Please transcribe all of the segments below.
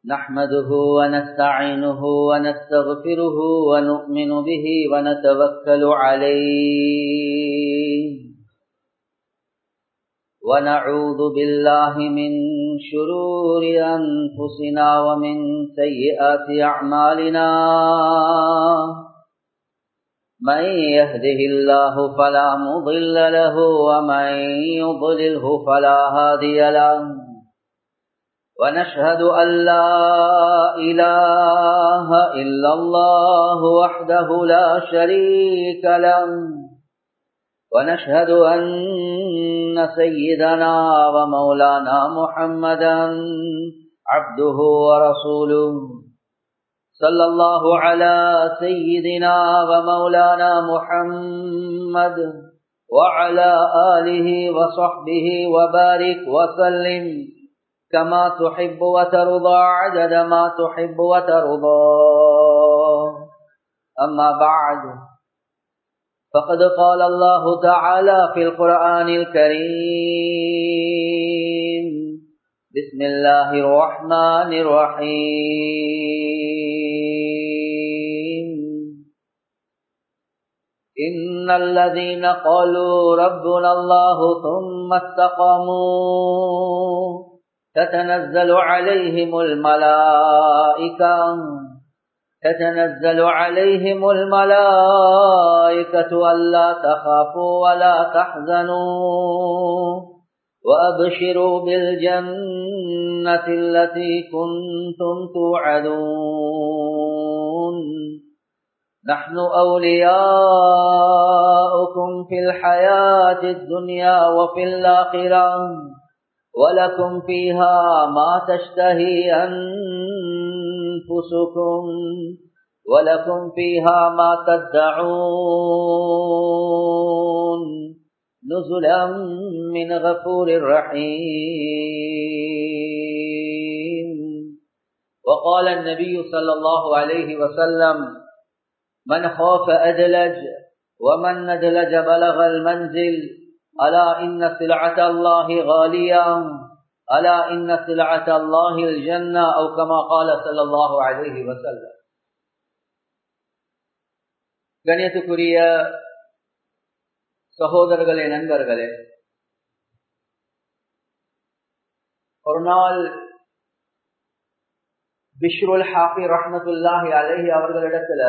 نحمده ونستعينه ونستغفره ونؤمن به ونتوكل عليه ونعوذ بالله من شرور أنفسنا ومن سيئات أعمالنا من يهده الله فلا مضل له ومن يضلله فلا هادي له ونشهد أن لا إله إلا الله وحده لا شريك له ونشهد أن سيدنا ومولانا محمدا عبده ورسوله صلى الله على سيدنا ومولانا محمد وعلى آله وصحبه وبارك وسلم كما تحب وترضى عدد ما تحب وترضى أما بعد فقد قال الله تعالى في القرآن الكريم بسم الله الرحمن الرحيم إن الذين قالوا ربنا الله ثم استقاموا تتنزل عليهم الملائكة تتنزل عليهم الملائكة ألا تخافوا ولا تحزنوا وأبشروا بالجنة التي كنتم توعدون نحن أولياؤكم في الحياة الدنيا وفي الآخرة ولكم فيها ما تشتهي أنفسكم ولكم فيها ما تدعون نزلا من غفور رحيم وقال النبي صلى الله عليه وسلم من خاف أدلج ومن ندلج بلغ المنزل ألا إن سلعة الله غالية ألا إن سلعة الله الجنة أو كما قال صلى الله عليه وسلم கணியத்துக்குரிய சகோதரர்களே நண்பர்களே ஒரு நாள் பிஷ்ருல் ஹாஃபி ரஹமத்துல்லாஹி அலஹி அவர்களிடத்துல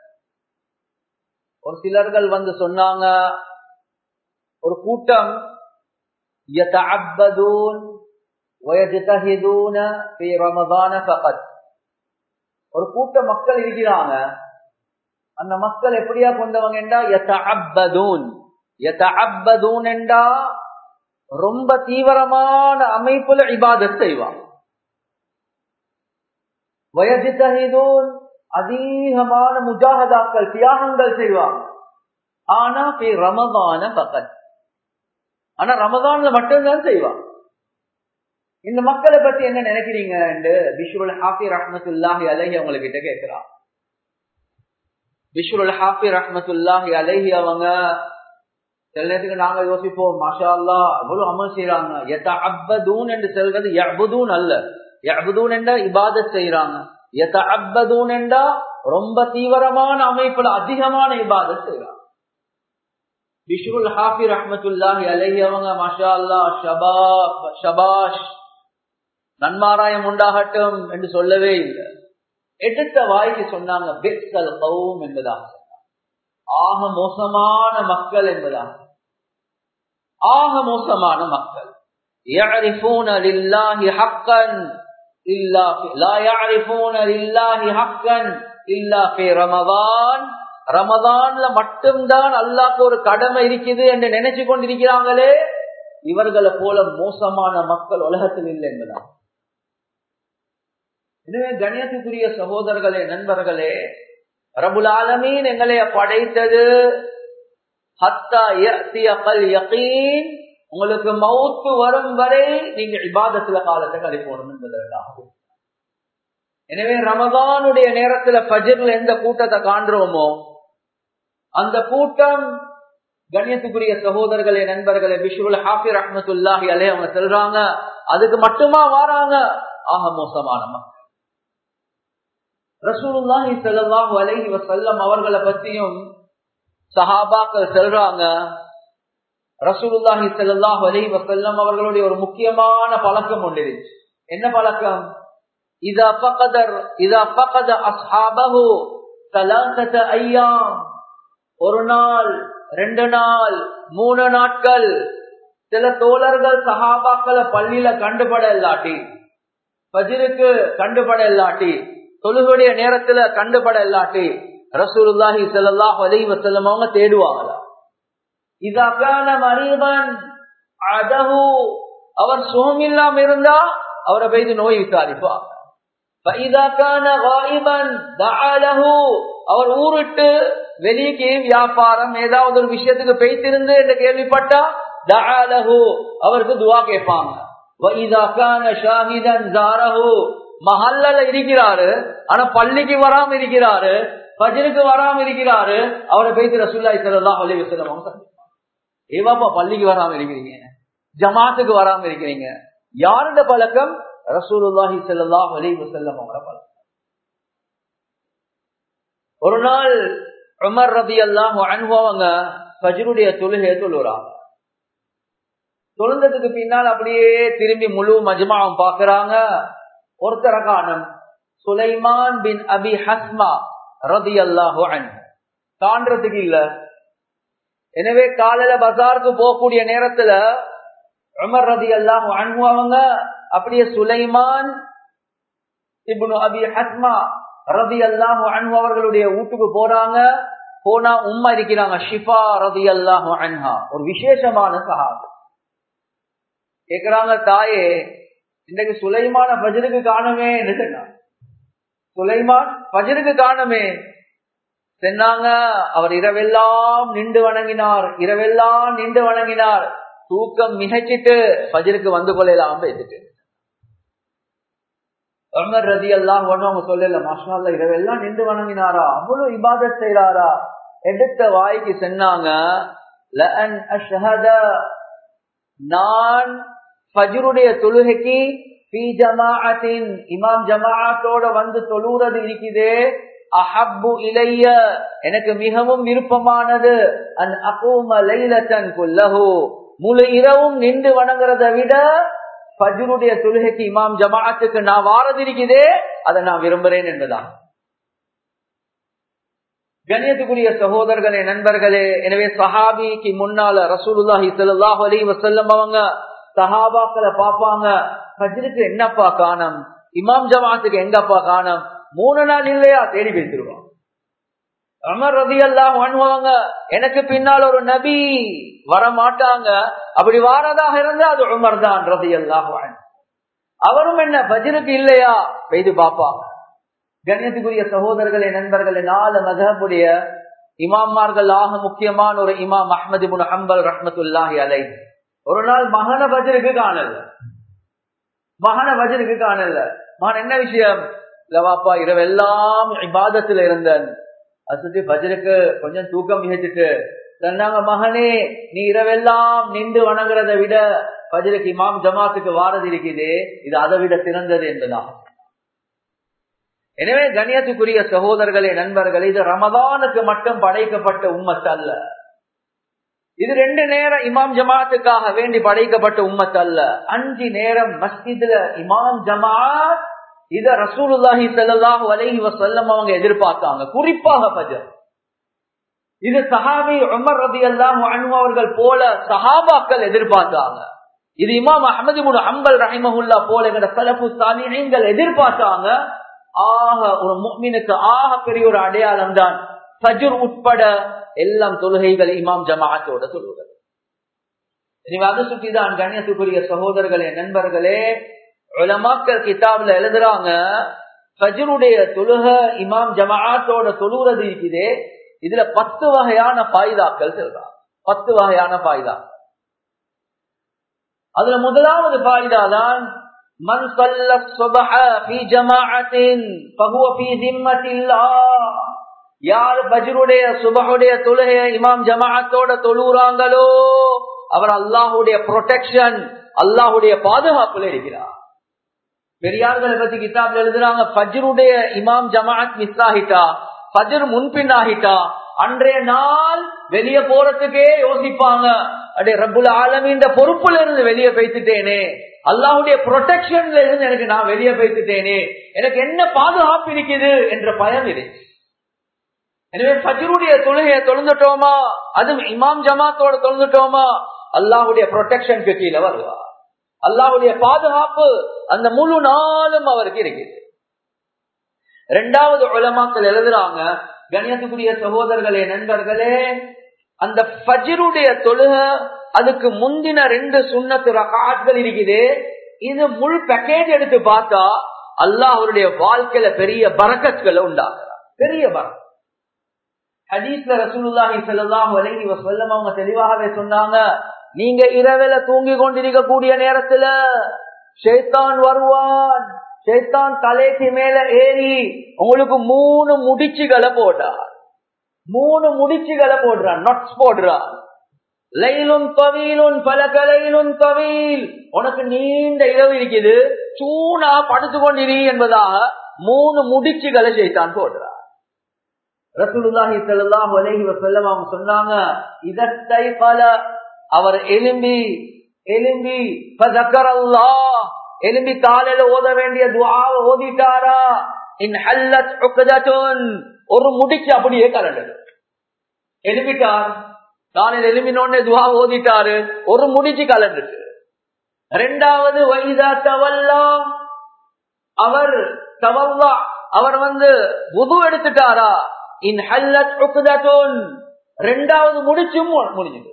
ஒரு சிலர்கள் வந்து சொன்னாங்க ஒரு கூட்டம் ஒரு கூட்ட மக்கள் இருக்கிறாங்க அந்த மக்கள் எப்படியா கொண்டவங்க என்றா ரொம்ப தீவிரமான அமைப்புல இபாதத் செய்வாங்க வயஜிதஹிதூன் அதிகமான முஜாகதாக்கள் தியாகங்கள் செய்வாங்க ஆனா பி ரமதான பக்கத் ஆனா ரமதான்ல மட்டும்தான் செய்வான் இந்த மக்களை பத்தி என்ன நினைக்கிறீங்க பிஷ்ருல் ஹாஃபி ரஹமத்துல்லாஹி அலஹி அவங்க கிட்ட கேட்கிறான் பிஷ்ருல் ஹாஃபி ரஹமத்துல்லாஹி அலஹி அவங்க சில நேரத்துக்கு நாங்க யோசிப்போம் மாஷா அல்லா அவ்வளவு அமல் செய்யறாங்க எத்த அப்பதூன் என்று சொல்றது யபுதூன் அல்ல யபுதூன் என்றா இபாதத் செய்யறாங்க எத்த அப்பதூன் என்றா ரொம்ப தீவிரமான அமைப்புல அதிகமான இபாதத் செய்யறாங்க பிஷ்ருல் ஹாஃபி ரஹமத்துல்லாஹி அலஹி அவங்க மாஷா அல்லா ஷபா ஷபாஷ் நன்மாராயம் உண்டாகட்டும் என்று சொல்லவே இல்லை எடுத்த வாய்க்கு சொன்னாங்க பெக்சல் கவும் என்பதாக ஆக மோசமான மக்கள் என்பதாக ஆக மோசமான மக்கள் يعرفون لله حقا إلا في لا يعرفون لله حقا إلا في رمضان ரமதான்ல மட்டும்தான் அல்லாக்கு ஒரு கடமை இருக்குது என்று நினைச்சு கொண்டிருக்கிறாங்களே இவர்களை போல மோசமான மக்கள் உலகத்தில் இல்லை என்பதான் எனவே கணியத்துக்குரிய சகோதரர்களே நண்பர்களே ரபுல் ஆலமீன் எங்களை படைத்தது உங்களுக்கு மவுத்து வரும் வரை நீங்க இபாதத்துல காலத்தை கழிப்போணும் என்பதற்காக எனவே ரமதானுடைய நேரத்துல பஜர்ல எந்த கூட்டத்தை காண்றோமோ அந்த கூட்டம் கண்ணியத்துக்குரிய சகோதரர்களே நண்பர்களே பிஷுல் ஹாஃபி ரஹமத்துல்லாஹி அலே அவங்க சொல்றாங்க அதுக்கு மட்டுமா வாராங்க ஆக மோசமான மக்கள் ரசூலுல்லாஹி ஸல்லல்லாஹு அலைஹி வஸல்லம் அவர்களை பத்தியும் சஹாபாக்கள் சொல்றாங்க ரசூலுல்லாஹி ஸல்லல்லாஹு அலைஹி வஸல்லம் அவர்களுடைய ஒரு முக்கியமான பழக்கம் ஒன்று இருந்துச்சு என்ன பழக்கம் இதா ஃபகதர் இதா ஃபகத அஸ்ஹாபஹு ثلاثه ايام ஒரு நாள் ரெண்டு நாள் மூணு நாட்கள் சில தோழர்கள் சஹாபாக்களை பள்ளியில கண்டுபட இல்லாட்டி பஜிருக்கு கண்டுபட இல்லாட்டி தொழுகுடைய நேரத்துல கண்டுபட இல்லாட்டி ரசூலுல்லாஹி ஸல்லல்லாஹு அலைஹி வஸல்லம் அவங்க தேடுவாங்களா இதா கான மரீதன் அதஹு அவர் சுகம் இல்லாம இருந்தா அவரை போய் நோய் விசாரிப்பா فَإِذَا كَانَ غَائِبًا دَعَا لَهُ அவர் ஊருட்டு வெளியே வியாபாரம் ஏதாவது ஒரு விஷயத்துக்கு பெய்திருந்து என்று கேள்விப்பட்டா دَعَا لَهُ அவருக்கு துவா கேட்பாங்க وَإِذَا كَانَ شَاهِدًا زَارَهُ மஹல்லல இருக்கிறாரு ஆனா பள்ளிக்கு வராம இருக்கிறாரு பஜருக்கு வராம இருக்கிறாரு அவரை போயிட்டு ரசூல்லாய் ஸல்லல்லாஹு அலைஹி வஸல்லம் அவங்க சந்திப்பாங்க ஏவாப்பா பள்ளிக்கு வராம இருக்கிறீங்க ஜமாத்துக்கு வராம இருக்கிறீங்க யாருட பழக்கம் ரசூலுல்லாஹி ஸல்லல்லாஹு அலைஹி வஸல்லம் அவங்கள பழக்கம் ஒரு நாள் உமர் ரலியல்லாஹு அன்ஹு அவங்க ஃபஜ்ருடைய தொழுகையை தொழுறாங்க தொழுந்ததுக்கு பின்னால் அப்படியே திரும்பி முழு மஜ்மாவும் பாக்குறாங்க ஒருத்தர காணும் சுலைமான் பின் அபி ஹஸ்மா ரலியல்லாஹு அன்ஹு காண்றதுக்கு இல்ல எனவே காலையில பஜாருக்கு போகக்கூடிய நேரத்துல உமர் ரதி அல்லாஹ் அன்பு அவங்க அப்படியே சுலைமான் இப்னு அபி ஹஸ்மா ரதி அல்லாஹ் அன்பு அவர்களுடைய வீட்டுக்கு போறாங்க போனா உம்மா இருக்கிறாங்க ஷிஃபா ரதி அல்லாஹ் அன்ஹா ஒரு விசேஷமான சஹாபு கேக்குறாங்க தாயே இன்றைக்கு சுலைமான பஜருக்கு காணுமே என்று சொன்னாங்க சுலைமான் பஜருக்கு காணுமே சொன்னாங்க அவர் இரவெல்லாம் நின்று வணங்கினார் இரவெல்லாம் நின்று வணங்கினார் தூக்கம் மிகச்சிட்டு பஜருக்கு வந்து கொள்ளலாம் பேசிட்டு அமர் ரதி எல்லாம் அவங்க சொல்லல மாஷா இரவெல்லாம் நின்று வணங்கினாரா அவ்வளவு இபாதத் செய்யறாரா எடுத்த வாய்க்கு சொன்னாங்க நான் ஃபஜ்ருடைய தொழுகைக்கு இமாம் ஜமாஅத்தோட வந்து தொழுறது இருக்குதே அஹப்பு இலைய எனக்கு மிகவும் விருப்பமானது அன் அகூம லைலத்தன் குல்லஹு முழு இரவும் நின்று வணங்குறத விட ஃபஜ்ருடைய தொழுகைக்கு இமாம் ஜமாஅத்துக்கு நான் வாரது இருக்குதே அதை நான் விரும்புறேன் என்பதான் கண்ணியத்துக்குரிய சகோதரர்களே நண்பர்களே எனவே சஹாபிக்கு முன்னால ரசூலுல்லாஹி ஸல்லல்லாஹு அலைஹி வஸல்லம் அவங்க சஹாபாக்களை பாப்பாங்க ஃபஜ்ருக்கு என்னப்பா காணம் இமாம் ஜமாஅத்துக்கு எங்கப்பா காணம் மூணு நாள் இல்லையா தேடி பேசிடுவான் அமர் ரதி எல்லாம் பண்ணுவாங்க எனக்கு பின்னால் ஒரு நபி வர மாட்டாங்க அப்படி வாரதாக இருந்தா அது உமர் தான் ரதி எல்லாம் அவரும் என்ன பஜ்ருக்கு இல்லையா பெய்து பாப்பாங்க கண்ணியத்துக்குரிய சகோதரர்களே நண்பர்களே நாலு மதபுடைய இமாமார்கள் ஆக முக்கியமான ஒரு இமாம் அஹமது முன் அம்பல் ரஹமத்துல்லாஹி அலை ஒரு நாள் மகன பஜருக்கு காணல மகன பஜருக்கு காணல மகன் என்ன விஷயம் இல்லவாப்பா இரவெல்லாம் இபாதத்துல இருந்தேன் அசுத்தி பஜருக்கு கொஞ்சம் தூக்கம் மிகச்சிட்டு சொன்னாங்க மகனே நீ இரவெல்லாம் நின்று வணங்குறதை விட பஜருக்கு இமாம் ஜமாத்துக்கு வாரது இருக்குது இது அதை விட சிறந்தது என்பதாகும் எனவே கணியத்துக்குரிய சகோதரர்களே நண்பர்கள் இது ரமதானுக்கு மட்டும் படைக்கப்பட்ட உம்மத் அல்ல இது ரெண்டு நேரம் இமாம் ஜமாத்துக்காக வேண்டி படைக்கப்பட்ட உம்மத் அல்ல அஞ்சு நேரம் மஸ்ஜித்ல இமாம் ஜமாத் இத ரசூலுல்லாஹி ஸல்லல்லாஹு அலைஹி வஸல்லம் அவங்க எதிர்பார்த்தாங்க குறிப்பாக பஜர் இது சஹாபி உமர் ரலியல்லாஹு அன்ஹு அவர்கள் போல சஹாபாக்கள் எதிர்பார்த்தாங்க இது இமாம் அஹமது முன் அம்பல் ரஹிமஹுல்லா போல எங்கட சலஃபு சாலிஹீன்கள் எதிர்பார்த்தாங்க ஆக ஒரு முக்மினுக்கு ஆக பெரிய ஒரு அடையாளம் தான் ஃபஜ்ர் உட்பட எல்லாம் தொழுகைகள் இமாம் ஜமாஅத்தோட சொல்லுவது எனவே அதை சுற்றிதான் கண்ணியத்துக்குரிய சகோதரர்களே நண்பர்களே உலமாக்கள் கிதாப்ல எழுதுறாங்க ஃபஜ்ருடைய தொழுக இமாம் ஜமாஅத்தோட தொழுகிறது இருக்குதே இதுல பத்து வகையான பாய்தாக்கள் சொல்றாங்க பத்து வகையான பாய்தா அதுல முதலாவது பாய்தா தான் மன் சல்ல சுபஹ ஃபீ ஜமாஅத்தின் ஃபஹுவ ஃபீ திம்மத்தில்லாஹ் யார் பஜ்ருடைய சுபஹுடைய தொழுகைய இமாம் ஜமாஅத்தோட தொழுறாங்களோ அவர் அல்லாஹ்வுடைய ப்ரொடெக்ஷன் அல்லாஹ்வுடைய பாதுகாப்புல இருக்கிறார் பெரியார்களை பத்தி கிதாப்ல எழுதுறாங்க ஃபஜ்ருடைய இமாம் ஜமாத் மிஸ் ஆகிட்டா ஃபஜ்ர் முன்பின் ஆகிட்டா அன்றைய நாள் வெளியே போறதுக்கே யோசிப்பாங்க அடே ரப்புல் ஆலமின் பொறுப்புல இருந்து வெளியே பேசிட்டேனே அல்லாஹுடைய ப்ரொடெக்ஷன்ல இருந்து எனக்கு நான் வெளியே பேசிட்டேனே எனக்கு என்ன பாதுகாப்பு இருக்குது என்ற பயம் இருக்கு எனவே ஃபஜ்ருடைய தொழுகையை தொழுந்துட்டோமா அதுவும் இமாம் ஜமாத்தோட தொழுந்துட்டோமா அல்லாஹுடைய ப்ரொடெக்ஷனுக்கு கீழே வருவா அல்லாஹுடைய பாதுகாப்பு அந்த முழு நாளும் அவருக்கு இருக்குது ரெண்டாவது உலமாக்கள் எழுதுறாங்க கணியத்துக்குரிய சகோதரர்களே நண்பர்களே அந்த ஃபஜ்ருடைய தொழுக அதுக்கு முந்தின ரெண்டு சுண்ணத்து ரகாட்கள் இருக்குது இது முழு பேக்கேஜ் எடுத்து பார்த்தா அல்லாஹ் அவருடைய வாழ்க்கையில பெரிய பறக்கத்துகளை உண்டாக்குறார் பெரிய பறக்க ஹதீஸ்ல ரசூலுல்லாஹி ஸல்லல்லாஹு அலைஹி வஸல்லம் அவங்க தெளிவாகவே சொன்னாங்க நீங்க இரவில தூங்கி கொண்டிருக்கக்கூடிய நேரத்துல ஷைத்தான் வருவான் ஷைத்தான் தலைக்கு மேல ஏறி உங்களுக்கு மூணு முடிச்சுகளை போட்டார் மூணு முடிச்சுகளை போடுறான் நொட்ஸ் போடுறான் லைலும் தவீலும் பல கலையிலும் தவீல் உனக்கு நீண்ட இரவு இருக்குது சூனா படுத்து கொண்டிரு என்பதாக மூணு முடிச்சுகளை செய்தான் போடுறான் ரசூலுல்லாஹி ஸல்லல்லாஹு அலைஹி வஸல்லம் அவங்க சொன்னாங்க இதத்தை பல அவர் எலும்பி எலும்பி ஃபதக்கரல்லாஹ் எலும்பி காலையில ஓத வேண்டிய துஆவை ஓதிட்டாரா இன் ஹல்லத் உக்தத்துன் ஒரு முடிச்சு அப்படியே கலண்டது எலும்பிட்டார் காலையில் எலும்பினோடனே துவா ஓதிட்டாரு ஒரு முடிச்சு கலண்டுட்டு ரெண்டாவது வைதா தவல்லா அவர் தவல்லா அவர் வந்து புது எடுத்துட்டாரா இன் ஹல்லத் உக்தத்துன் ரெண்டாவது முடிச்சும் முடிஞ்சது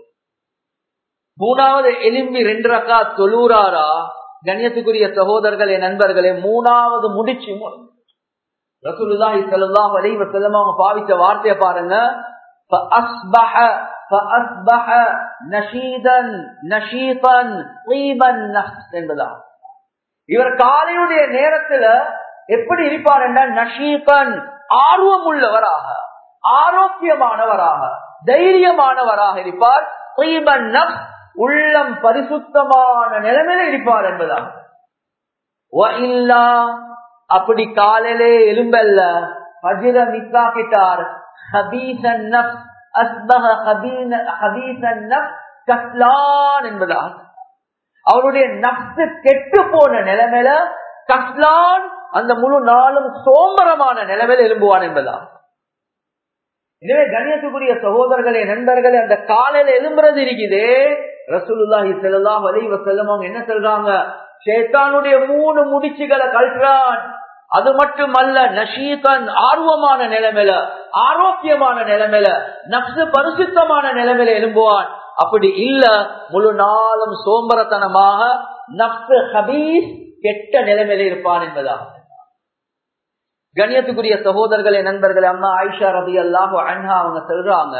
மூணாவது எலும்பி ரெண்டு ரக்கா தொழுறாரா கண்ணியத்துக்குரிய சகோதரர்களே நண்பர்களே மூணாவது முடிச்சும் ரசூலுல்லாஹி ஸல்லல்லாஹு அலைஹி வஸல்லம் அவங்க பாவிச்ச வார்த்தையை பாருங்க فأصبح فأصبح نشيدا نشيطا طيب النفس என்பதா இவர் காலையுடைய நேரத்துல எப்படி இருப்பார் என்றால் நஷீபன் ஆர்வம் உள்ளவராக ஆரோக்கியமானவராக தைரியமானவராக இருப்பார் தீபன் நப்ஸ் உள்ளம் பரிசுத்தமான நிலைமையில இருப்பார் என்பதாக அப்படி காலையிலே எலும்பல்ல பஜிர மித்தாக்கிட்டார் ஹபீசன் நப்ஸ் அஸ்பஹ ஹபீசன் நப்ஸ் கஸ்லான் என்பதாக அவருடைய நப்சு கெட்டு போன நிலைமையில கஸ்லான் அந்த முழு நாளும் சோம்பரமான நிலைமையில எழும்புவான் என்பதா எனவே கணியத்துக்குரிய சகோதரர்களே நண்பர்களே அந்த காலையில எழும்புறது இருக்குது ரசூலுல்லாஹி ஸல்லல்லாஹு அலைஹி வஸல்லம் அவங்க என்ன சொல்றாங்க ஷேத்தானுடைய மூணு முடிச்சுகளை கழற்றான் அது மட்டுமல்ல நஷீதன் ஆர்வமான நிலைமையில ஆரோக்கியமான நிலைமையில நப்சு பரிசுத்தமான நிலைமையில எழும்புவான் அப்படி இல்ல முழு நாளும் சோம்பரத்தனமாக நப்சு ஹபீஸ் கெட்ட நிலைமையில இருப்பான் என்பதாக கண்ணியத்துக்குரிய சகோதரர்களே நண்பர்களே அம்மா ஆயிஷா ரபி அல்லாஹு அன்ஹா அவங்க சொல்றாங்க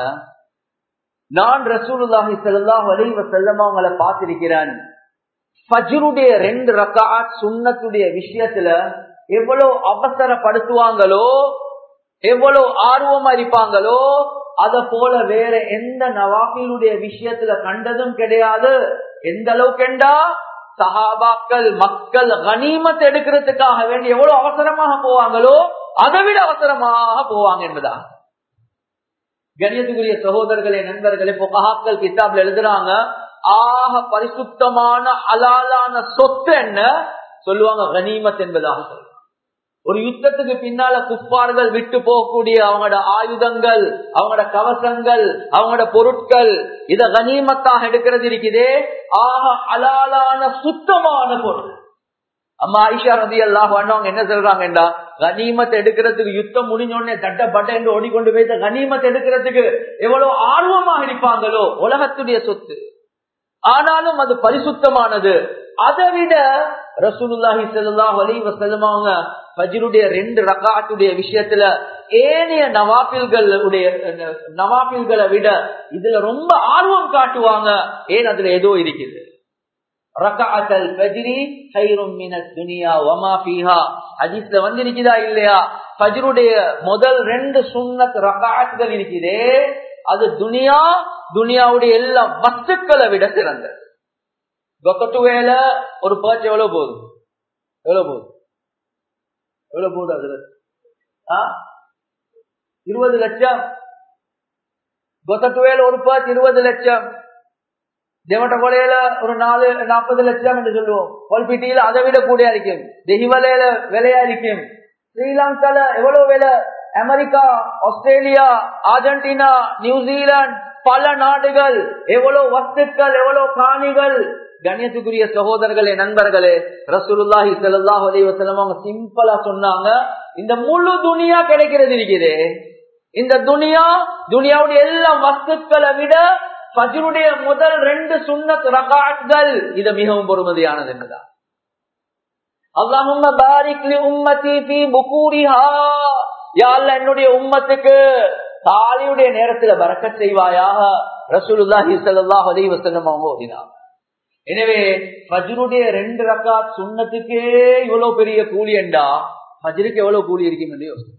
நான் ரசூலுல்லாஹி ஸல்லல்லாஹு அலைஹி வஸல்லம் அவங்கள பார்த்திருக்கிறேன் ஃபஜ்ருடைய ரெண்டு ரக்காத் சுன்னத்துடைய விஷயத்துல எவ்வளவு அவசரப்படுத்துவாங்களோ எவ்வளவு ஆர்வமா இருப்பாங்களோ அத போல வேற எந்த நவாபிலுடைய விஷயத்துல கண்டதும் கிடையாது எந்த அளவுக்குண்டா சஹாபாக்கள் மக்கள் கனிமத் எடுக்கிறதுக்காக வேண்டி எவ்வளவு அவசரமாக போவாங்களோ அதை விட அவசரமாக போவாங்க என்பதா கணியத்துக்குரிய சகோதரர்களே நண்பர்களே பொகாக்கள் கிதாப்ல எழுதுறாங்க ஆக பரிசுத்தமான அலாலான சொத்து என்ன சொல்லுவாங்க கனிமத் என்பதாக சொல்லுவாங்க ஒரு யுத்தத்துக்கு பின்னால குப்பார்கள் விட்டு போகக்கூடிய அவங்களோட ஆயுதங்கள் அவங்களோட கவசங்கள் அவங்களோட பொருட்கள் இத கனிமத்தாக எடுக்கிறது இருக்குதே ஆக அலாலான சுத்தமான பொருள் அம்மா ஐஷா ரதி எல்லாம் அவங்க என்ன சொல்றாங்கடா கனிமத்தை எடுக்கிறதுக்கு யுத்தம் முடிஞ்சோடனே தட்ட பட்ட என்று ஓடிக்கொண்டு போய் கனிமத்தை எடுக்கிறதுக்கு எவ்வளவு ஆர்வமாக இருப்பாங்களோ உலகத்துடைய சொத்து ஆனாலும் அது பரிசுத்தமானது அதை விட ரசூலுல்லாஹி ஸல்லல்லாஹு அலைஹி வஸல்லம் அவங்க ஃபஜ்ருடைய ரெண்டு ரகாத்துடைய விஷயத்துல ஏனைய நவாபில்களுடைய நவாபில்களை விட இதுல ரொம்ப ஆர்வம் காட்டுவாங்க ஏன் அதுல ஏதோ இருக்குது ரகாத்தல் ஃபஜ்ரி கைரும் மினத் துனியா வமா ஃபீஹா ஹதீஸ்ல வந்து இருக்குதா இல்லையா ஃபஜ்ருடைய முதல் ரெண்டு சுன்னத் ரகாத்துகள் இருக்குதே அது துனியா துனியாவுடைய எல்லா வஸ்துக்களை விட சிறந்தது கொக்கட்டு வேலை ஒரு பர்ச் எவ்வளவு போதும் எவ்வளவு போதும் எவ்வளவு போகுது அதுல இருபது லட்சம் கொத்தத்துவேல ஒரு பத்து இருபது லட்சம் தேவட்ட கொலையில ஒரு நாலு நாற்பது லட்சம் என்று சொல்லுவோம் கொல்பிட்டியில அதை விட கூட இருக்கும் தெஹிவலையில விலையா இருக்கும் ஸ்ரீலங்கால எவ்வளவு விலை அமெரிக்கா ஆஸ்திரேலியா அர்ஜென்டினா நியூசிலாந்து பல நாடுகள் எவ்வளவு வஸ்துக்கள் எவ்வளவு காணிகள் கண்ணியத்துக்குரிய சகோதரர்களே நண்பர்களே ரசூலுல்லாஹி ஸல்லல்லாஹு அலைஹி வஸல்லம் அவங்க சிம்பிளா சொன்னாங்க இந்த முழு துனியா கிடைக்கிறது இருக்குது இந்த துனியா துனியாவுடைய எல்லா வஸ்துக்களை விட ஃபஜ்ருடைய முதல் ரெண்டு சுன்னத் ரகாட்கள் இது மிகவும் பொறுமதியானது என்பதா அல்லாஹும்ம பாரிக் லி உம்மதி ஃபீ புகூரிஹா யா அல்லாஹ் என்னுடைய உம்மத்துக்கு தாலியுடைய நேரத்துல பரக்கத் செய்வாயாக ரசூலுல்லாஹி ஸல்லல்லாஹு அலைஹி வஸல்லம் அவங்க ஓதினாங்க எனவே ஃபஜ்ருடைய ரெண்டு ரக்காத் சுன்னத்துக்கே இவ்வளவு பெரிய கூலி என்றா ஃபஜ்ருக்கு எவ்வளவு கூலி இருக்கும் என்று யோசி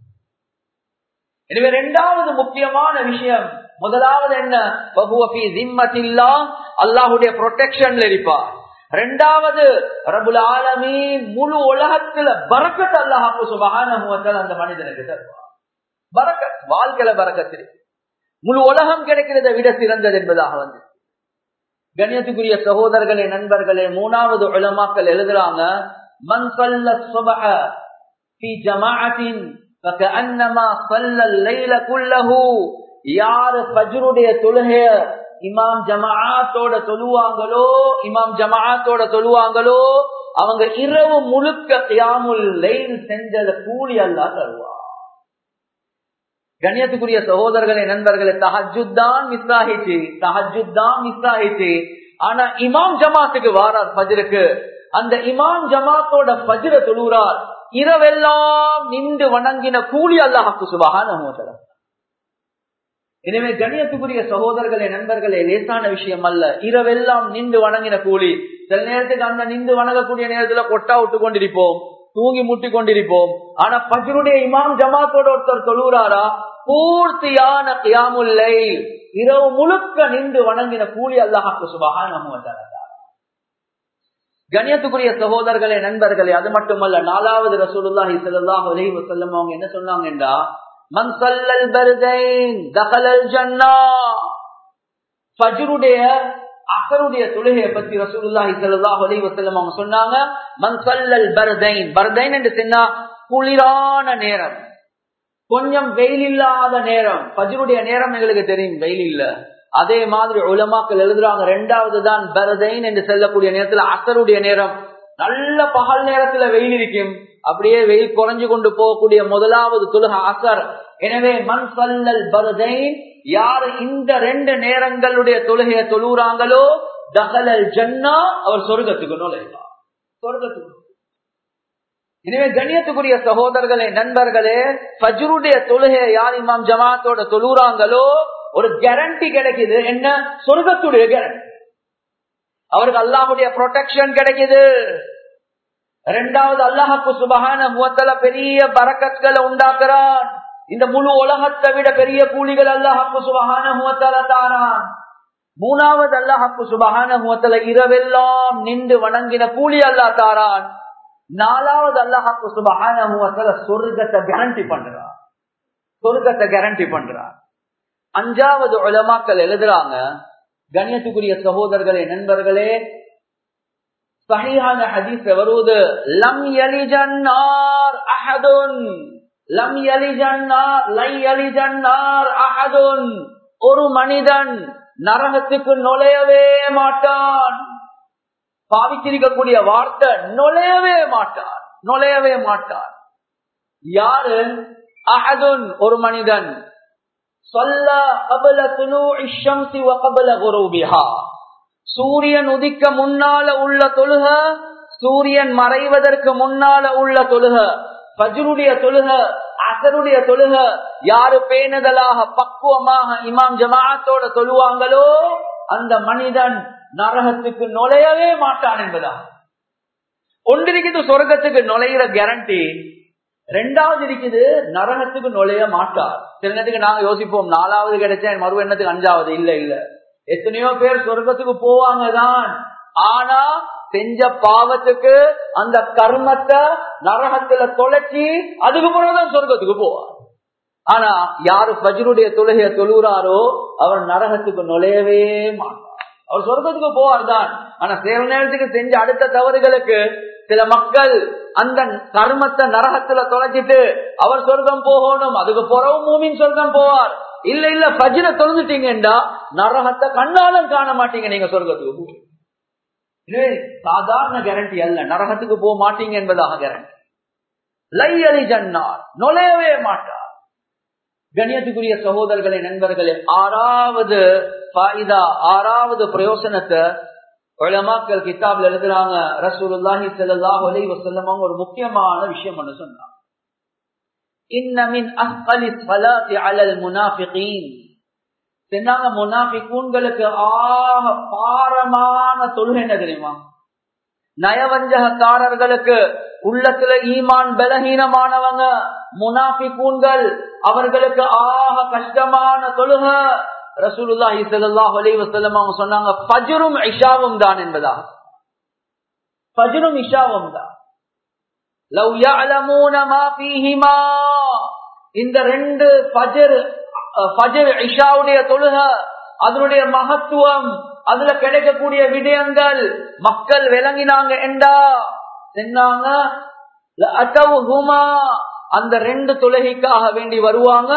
எனவே இரண்டாவது முக்கியமான விஷயம் முதலாவது என்ன பகுவபி ஜிம்மத்தில்லா அல்லாஹுடைய ப்ரொடெக்ஷன்ல இருப்பார் ரெண்டாவது ரபுல் ஆலமீன் முழு உலகத்துல பறக்கத் அல்லாஹு சுபகான அந்த மனிதனுக்கு தருவார் பறக்கத் வாழ்க்கையில பறக்கத்து முழு உலகம் கிடைக்கிறதை விட சிறந்தது என்பதாக வந்து கண்ணியத்துக்குரிய சகோதரர்களே நண்பர்களே மூணாவது உலமாக்கள் எழுதுறாங்க மன் சல்ல சுபஹ في جماعة فكأنما صلى الليل كله யார் ஃபஜ்ருடைய தொழுகைய இமாம் ஜமாஅத்தோட தொழுவாங்களோ இமாம் ஜமாஅத்தோட தொழுவாங்களோ அவங்க இரவு முழுக்க கியாமுல் லைல் செஞ்சத கூலி அல்லாஹ் தருவா கண்ணியத்துக்குரிய சகோதரர்களே நண்பர்களே தஹஜுத் தான் மிஸ் ஆகிச்சு தஹஜுத் தான் மிஸ் ஆகிச்சு ஆனா இமாம் ஜமாத்துக்கு வாரார் ஃபஜ்ருக்கு அந்த இமாம் ஜமாத்தோட ஃபஜ்ர தொழுகிறார் இரவெல்லாம் நின்று வணங்கின கூலி அல்லாஹாக்கு சுபகான எனவே கண்ணியத்துக்குரிய சகோதரர்களே நண்பர்களே லேசான விஷயம் அல்ல இரவெல்லாம் நின்று வணங்கின கூலி சில நேரத்துக்கு அந்த நின்று வணங்கக்கூடிய நேரத்துல கொட்டா விட்டு கொண்டிருப்போம் தூங்கி முட்டி கொண்டிருப்போம் ஆனா பஜருடைய இமாம் ஜமாத்தோட ஒருத்தர் தொழுகிறாரா பூர்த்தியான கியாமுல்லை இரவு முழுக்க நின்று வணங்கின கூலி அல்லாஹாக்கு சுபகான கண்ணியத்துக்குரிய சகோதரர்களே நண்பர்களே அது மட்டுமல்ல நாலாவது ரசூலுல்லாஹி ஸல்லல்லாஹு அலைஹி வஸல்லம் அவங்க என்ன சொன்னாங்கன்றா மன் ஸல்லல் பர்தைன் தகலல் ஜன்னா ஃபஜ்ருடைய அசருடைய தொழுகையை பத்தி ரசூலுல்லாஹி ஸல்லல்லாஹு அலைஹி வஸல்லம் அவங்க சொன்னாங்க மன் ஸல்லல் பர்தைன் பர்தைன் என்று சொன்னா குளிரான நேரம் கொஞ்சம் வெயில் இல்லாத நேரம் ஃபஜ்ருடைய நேரம் எங்களுக்கு தெரியும் வெயில் இல்ல அதே மாதிரி உலமாக்கள் எழுதுறாங்க ரெண்டாவது தான் பரதைன் என்று செல்லக்கூடிய நேரத்துல அசருடைய நேரம் நல்ல பகல் நேரத்துல வெயில் இருக்கும் அப்படியே வெயில் குறைஞ்சு கொண்டு போகக்கூடிய முதலாவது தொழுக அசர் எனவே மண் சல்லல் பரதைன் யாரு இந்த ரெண்டு நேரங்களுடைய தொழுகையை தொழுகிறாங்களோ தகலல் ஜன்னா அவர் சொர்க்கத்துக்கு நுழைவார் சொர்க்கத்துக்கு எனவே கண்ணியத்துக்குரிய சகோதரர்களே நண்பர்களே ஃபஜ்ருடைய தொழுகை யார் இமாம் ஜமாத்தோட தொழுறாங்களோ ஒரு கேரண்டி கிடைக்குது என்ன சொர்க்கத்துடைய கேரண்டி அவருக்கு அல்லாஹுடைய ப்ரொடெக்ஷன் கிடைக்குது ரெண்டாவது அல்லாஹுக்கு சுபகான முகத்தல பெரிய பறக்கத்களை உண்டாக்குறான் இந்த முழு உலகத்தை விட பெரிய கூலிகள் அல்லாஹுக்கு சுபகான முகத்தல தாரான் மூணாவது அல்லாஹுக்கு சுபகான முகத்தல இரவெல்லாம் நின்று வணங்கின கூலி அல்லா தாரான் நாலாவது அல்லாஹுக்கு சுபகான முகத்தல சொர்க்கத்தை கேரண்டி பண்றான் சொர்க்கத்தை கேரண்டி பண்றான் அஞ்சாவது உலமாக்கள் எழுதுறாங்க கண்ணியத்துக்குரிய சகோதரர்களே நண்பர்களே சஹீஹான ஹதீஸ் வருவது லம் யலிஜன்னார் அஹதுன் லம் யலிஜன்னார் லை யலிஜன்னார் அஹதுன் ஒரு மனிதன் நரகத்துக்கு நுழையவே மாட்டான் பாவிச்சிருக்கக்கூடிய வார்த்தை நுழையவே மாட்டான் நுழையவே மாட்டான் யாரு அஹதுன் ஒரு மனிதன் சூரியன் உதிக்க முன்னால உள்ள தொழுக சூரியன் மறைவதற்கு முன்னால உள்ள தொழுக பஜ்ருடைய தொழுக அசருடைய தொழுக யாரு பேணுதலாக பக்குவமாக இமாம் ஜமாத்தோட தொழுவாங்களோ அந்த மனிதன் நரகத்துக்கு நுழையவே மாட்டான் என்பதா ஒன்றிருக்குது சொர்க்கத்துக்கு நுழையிற கேரண்டி ரெண்டாவது இருக்குது நரகத்துக்கு நுழைய மாட்டார் சில நேரத்துக்கு நாங்க யோசிப்போம் நாலாவது கிடைச்சா மறு எண்ணத்துக்கு அஞ்சாவது இல்ல இல்ல எத்தனையோ பேர் சொர்க்கத்துக்கு போவாங்க தான் ஆனா செஞ்ச பாவத்துக்கு அந்த கர்மத்தை நரகத்துல தொலைச்சி அதுக்கு பிறகுதான் சொர்க்கத்துக்கு போவார் ஆனா யாரு பஜ்ருடைய தொழுகைய தொழுகிறாரோ அவர் நரகத்துக்கு நுழையவே மாட்டார் அவர் சொர்க்கத்துக்கு போவார் தான் ஆனா சில நேரத்துக்கு செஞ்ச அடுத்த தவறுகளுக்கு சில மக்கள் அந்த கர்மத்தை நரகத்துல தொலைச்சிட்டு அவர் சொர்க்கம் போகணும் அதுக்கு பிறகு மூமின் சொர்க்கம் போவார் இல்ல இல்ல பஜ்ர தொழுந்துட்டீங்கடா நரகத்தை கண்ணாலும் காண மாட்டீங்க நீங்க சொர்க்கத்துக்கு போவீங்க இது சாதாரண கேரண்டி அல்ல நரகத்துக்கு போக மாட்டீங்க என்பதாக கேரண்டி லை அலி ஜன்னார் நுழையவே மாட்டார் கணியத்துக்குரிய சகோதரர்களே நண்பர்களே ஆறாவது ஃபாயிதா ஆறாவது பிரயோசனத்தை உலமாக்கள் கிதாப்ல எழுதுறாங்க ரசூலுல்லாஹி ஸல்லல்லாஹு அலைஹி வஸல்லம் அவங்க ஒரு முக்கியமான விஷயம் ஒன்று சொன்னாங்க இன்ன மின் அஸ்கலி ஸலாத்தி அலல் முனாஃபிகீன் சொன்னாங்க முனாஃபிகூன்களுக்கு ஆக பாரமான தொழுகை என்ன தெரியுமா நயவஞ்சகக்காரர்களுக்கு உள்ளத்துல ஈமான் பலகீனமானவங்க முனாஃபிகூன்கள் அவர்களுக்கு ஆக கஷ்டமான தொழுக ரசூலுல்லாஹி ஸல்லல்லாஹு அலைஹி வஸல்லம் அவங்க சொன்னாங்க ஃபஜ்ரும் இஷாவும் தான் என்பதா ஃபஜ்ரும் இஷாவும் தான் லவ் يعلمون ما فيهما இந்த ரெண்டு ஃபஜர் ஃபஜர் இஷாவுடைய தொழுக அதனுடைய மகத்துவம் அதுல கிடைக்கக்கூடிய விடயங்கள் மக்கள் விளங்கினாங்க என்றா சொன்னாங்க அந்த ரெண்டு தொழுகைக்காக வேண்டி வருவாங்க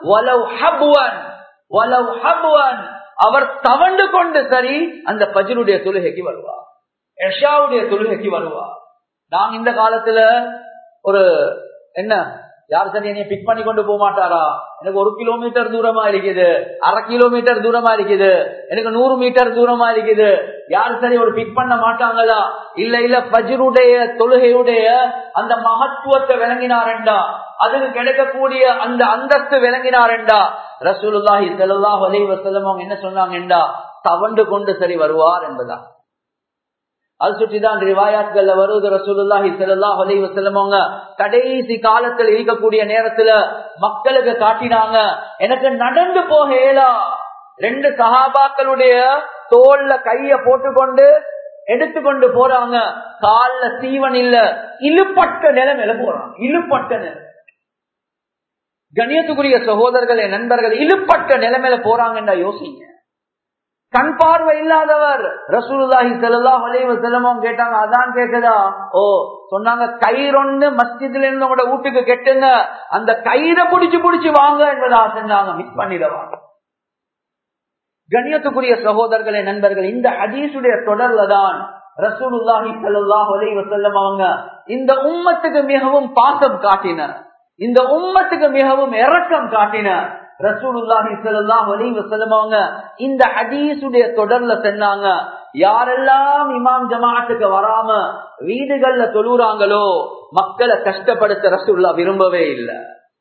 அவர் தவண்டு கொண்டு சரி அந்த பஜருடைய தொழுகைக்கு வருவார் எஷாவுடைய தொழுகைக்கு வருவார் நாங்க இந்த காலத்துல ஒரு என்ன யார் சரி என்னைய பிக் பண்ணி கொண்டு போக மாட்டாரா எனக்கு ஒரு கிலோமீட்டர் தூரமா இருக்குது அரை கிலோமீட்டர் தூரமா இருக்குது எனக்கு நூறு மீட்டர் தூரமா இருக்குது யார் சரி ஒரு பிக் பண்ண மாட்டாங்களா இல்ல இல்ல பஜருடைய தொழுகையுடைய அந்த மகத்துவத்தை விளங்கினாரெண்டா அதுக்கு கிடைக்கக்கூடிய அந்த அந்தஸ்து விளங்கினாரெண்டா ரசூலுல்லாஹி ஸல்லல்லாஹு அலைஹி வஸல்லம் அவங்க என்ன சொன்னாங்கண்டா தவண்டு கொண்டு சரி வருவார் என்பதா அது சுற்றிதான் ரிவாயாத்கள்ல வருவது ரசூலுல்லாஹி ஸல்லல்லாஹு அலைஹி வஸல்லம் அவங்க கடைசி காலத்துல இருக்கக்கூடிய நேரத்துல மக்களுக்கு காட்டினாங்க எனக்கு நடந்து போக இயலா ரெண்டு சஹாபாக்களுடைய தோல்ல கைய போட்டுக்கொண்டு எடுத்துக்கொண்டு போறாங்க கால்ல சீவன் இல்ல இழுப்பட்ட நிலைமையில போறாங்க இழுப்பட்ட நிலை கணியத்துக்குரிய சகோதரர்களே நண்பர்கள் இழுப்பட்ட நிலைமையில போறாங்கன்னு யோசிங்க கண் பார்வை இல்லாதவர் ரசூலுல்லாஹி ஸல்லல்லாஹு அலைஹி வஸல்லம் கேட்டாங்க அதான் கேக்குதா ஓ சொன்னாங்க கயிறொன்னு மஸ்ஜித்ல இருந்து உங்களோட வீட்டுக்கு கெட்டுங்க அந்த கயிறை புடிச்சு புடிச்சு வாங்க என்பதா சொன்னாங்க மிஸ் பண்ணிடவாங்க கண்ணியத்துக்குரிய சகோதரர்களே நண்பர்கள் இந்த ஹதீசுடைய தொடர்ல தான் ரசூலுல்லாஹி ஸல்லல்லாஹு அலைஹி வஸல்லம் அவங்க இந்த உம்மத்துக்கு மிகவும் பாசம் காட்டினர் இந்த உம்மத்துக்கு மிகவும் இரக்கம் காட்டினர் ரசூலுல்லாஹி ஸல்லல்லாஹு அலைஹி வஸல்லம் அவங்க இந்த ஹதீஸுடைய தொடர்ல சொன்னாங்க யாரெல்லாம் இமாம் ஜமாஅத்துக்கு வராம வீடுகள்ல தொழுறாங்களோ மக்களை கஷ்டப்படுத்த ரசூல்லா விரும்பவே இல்லை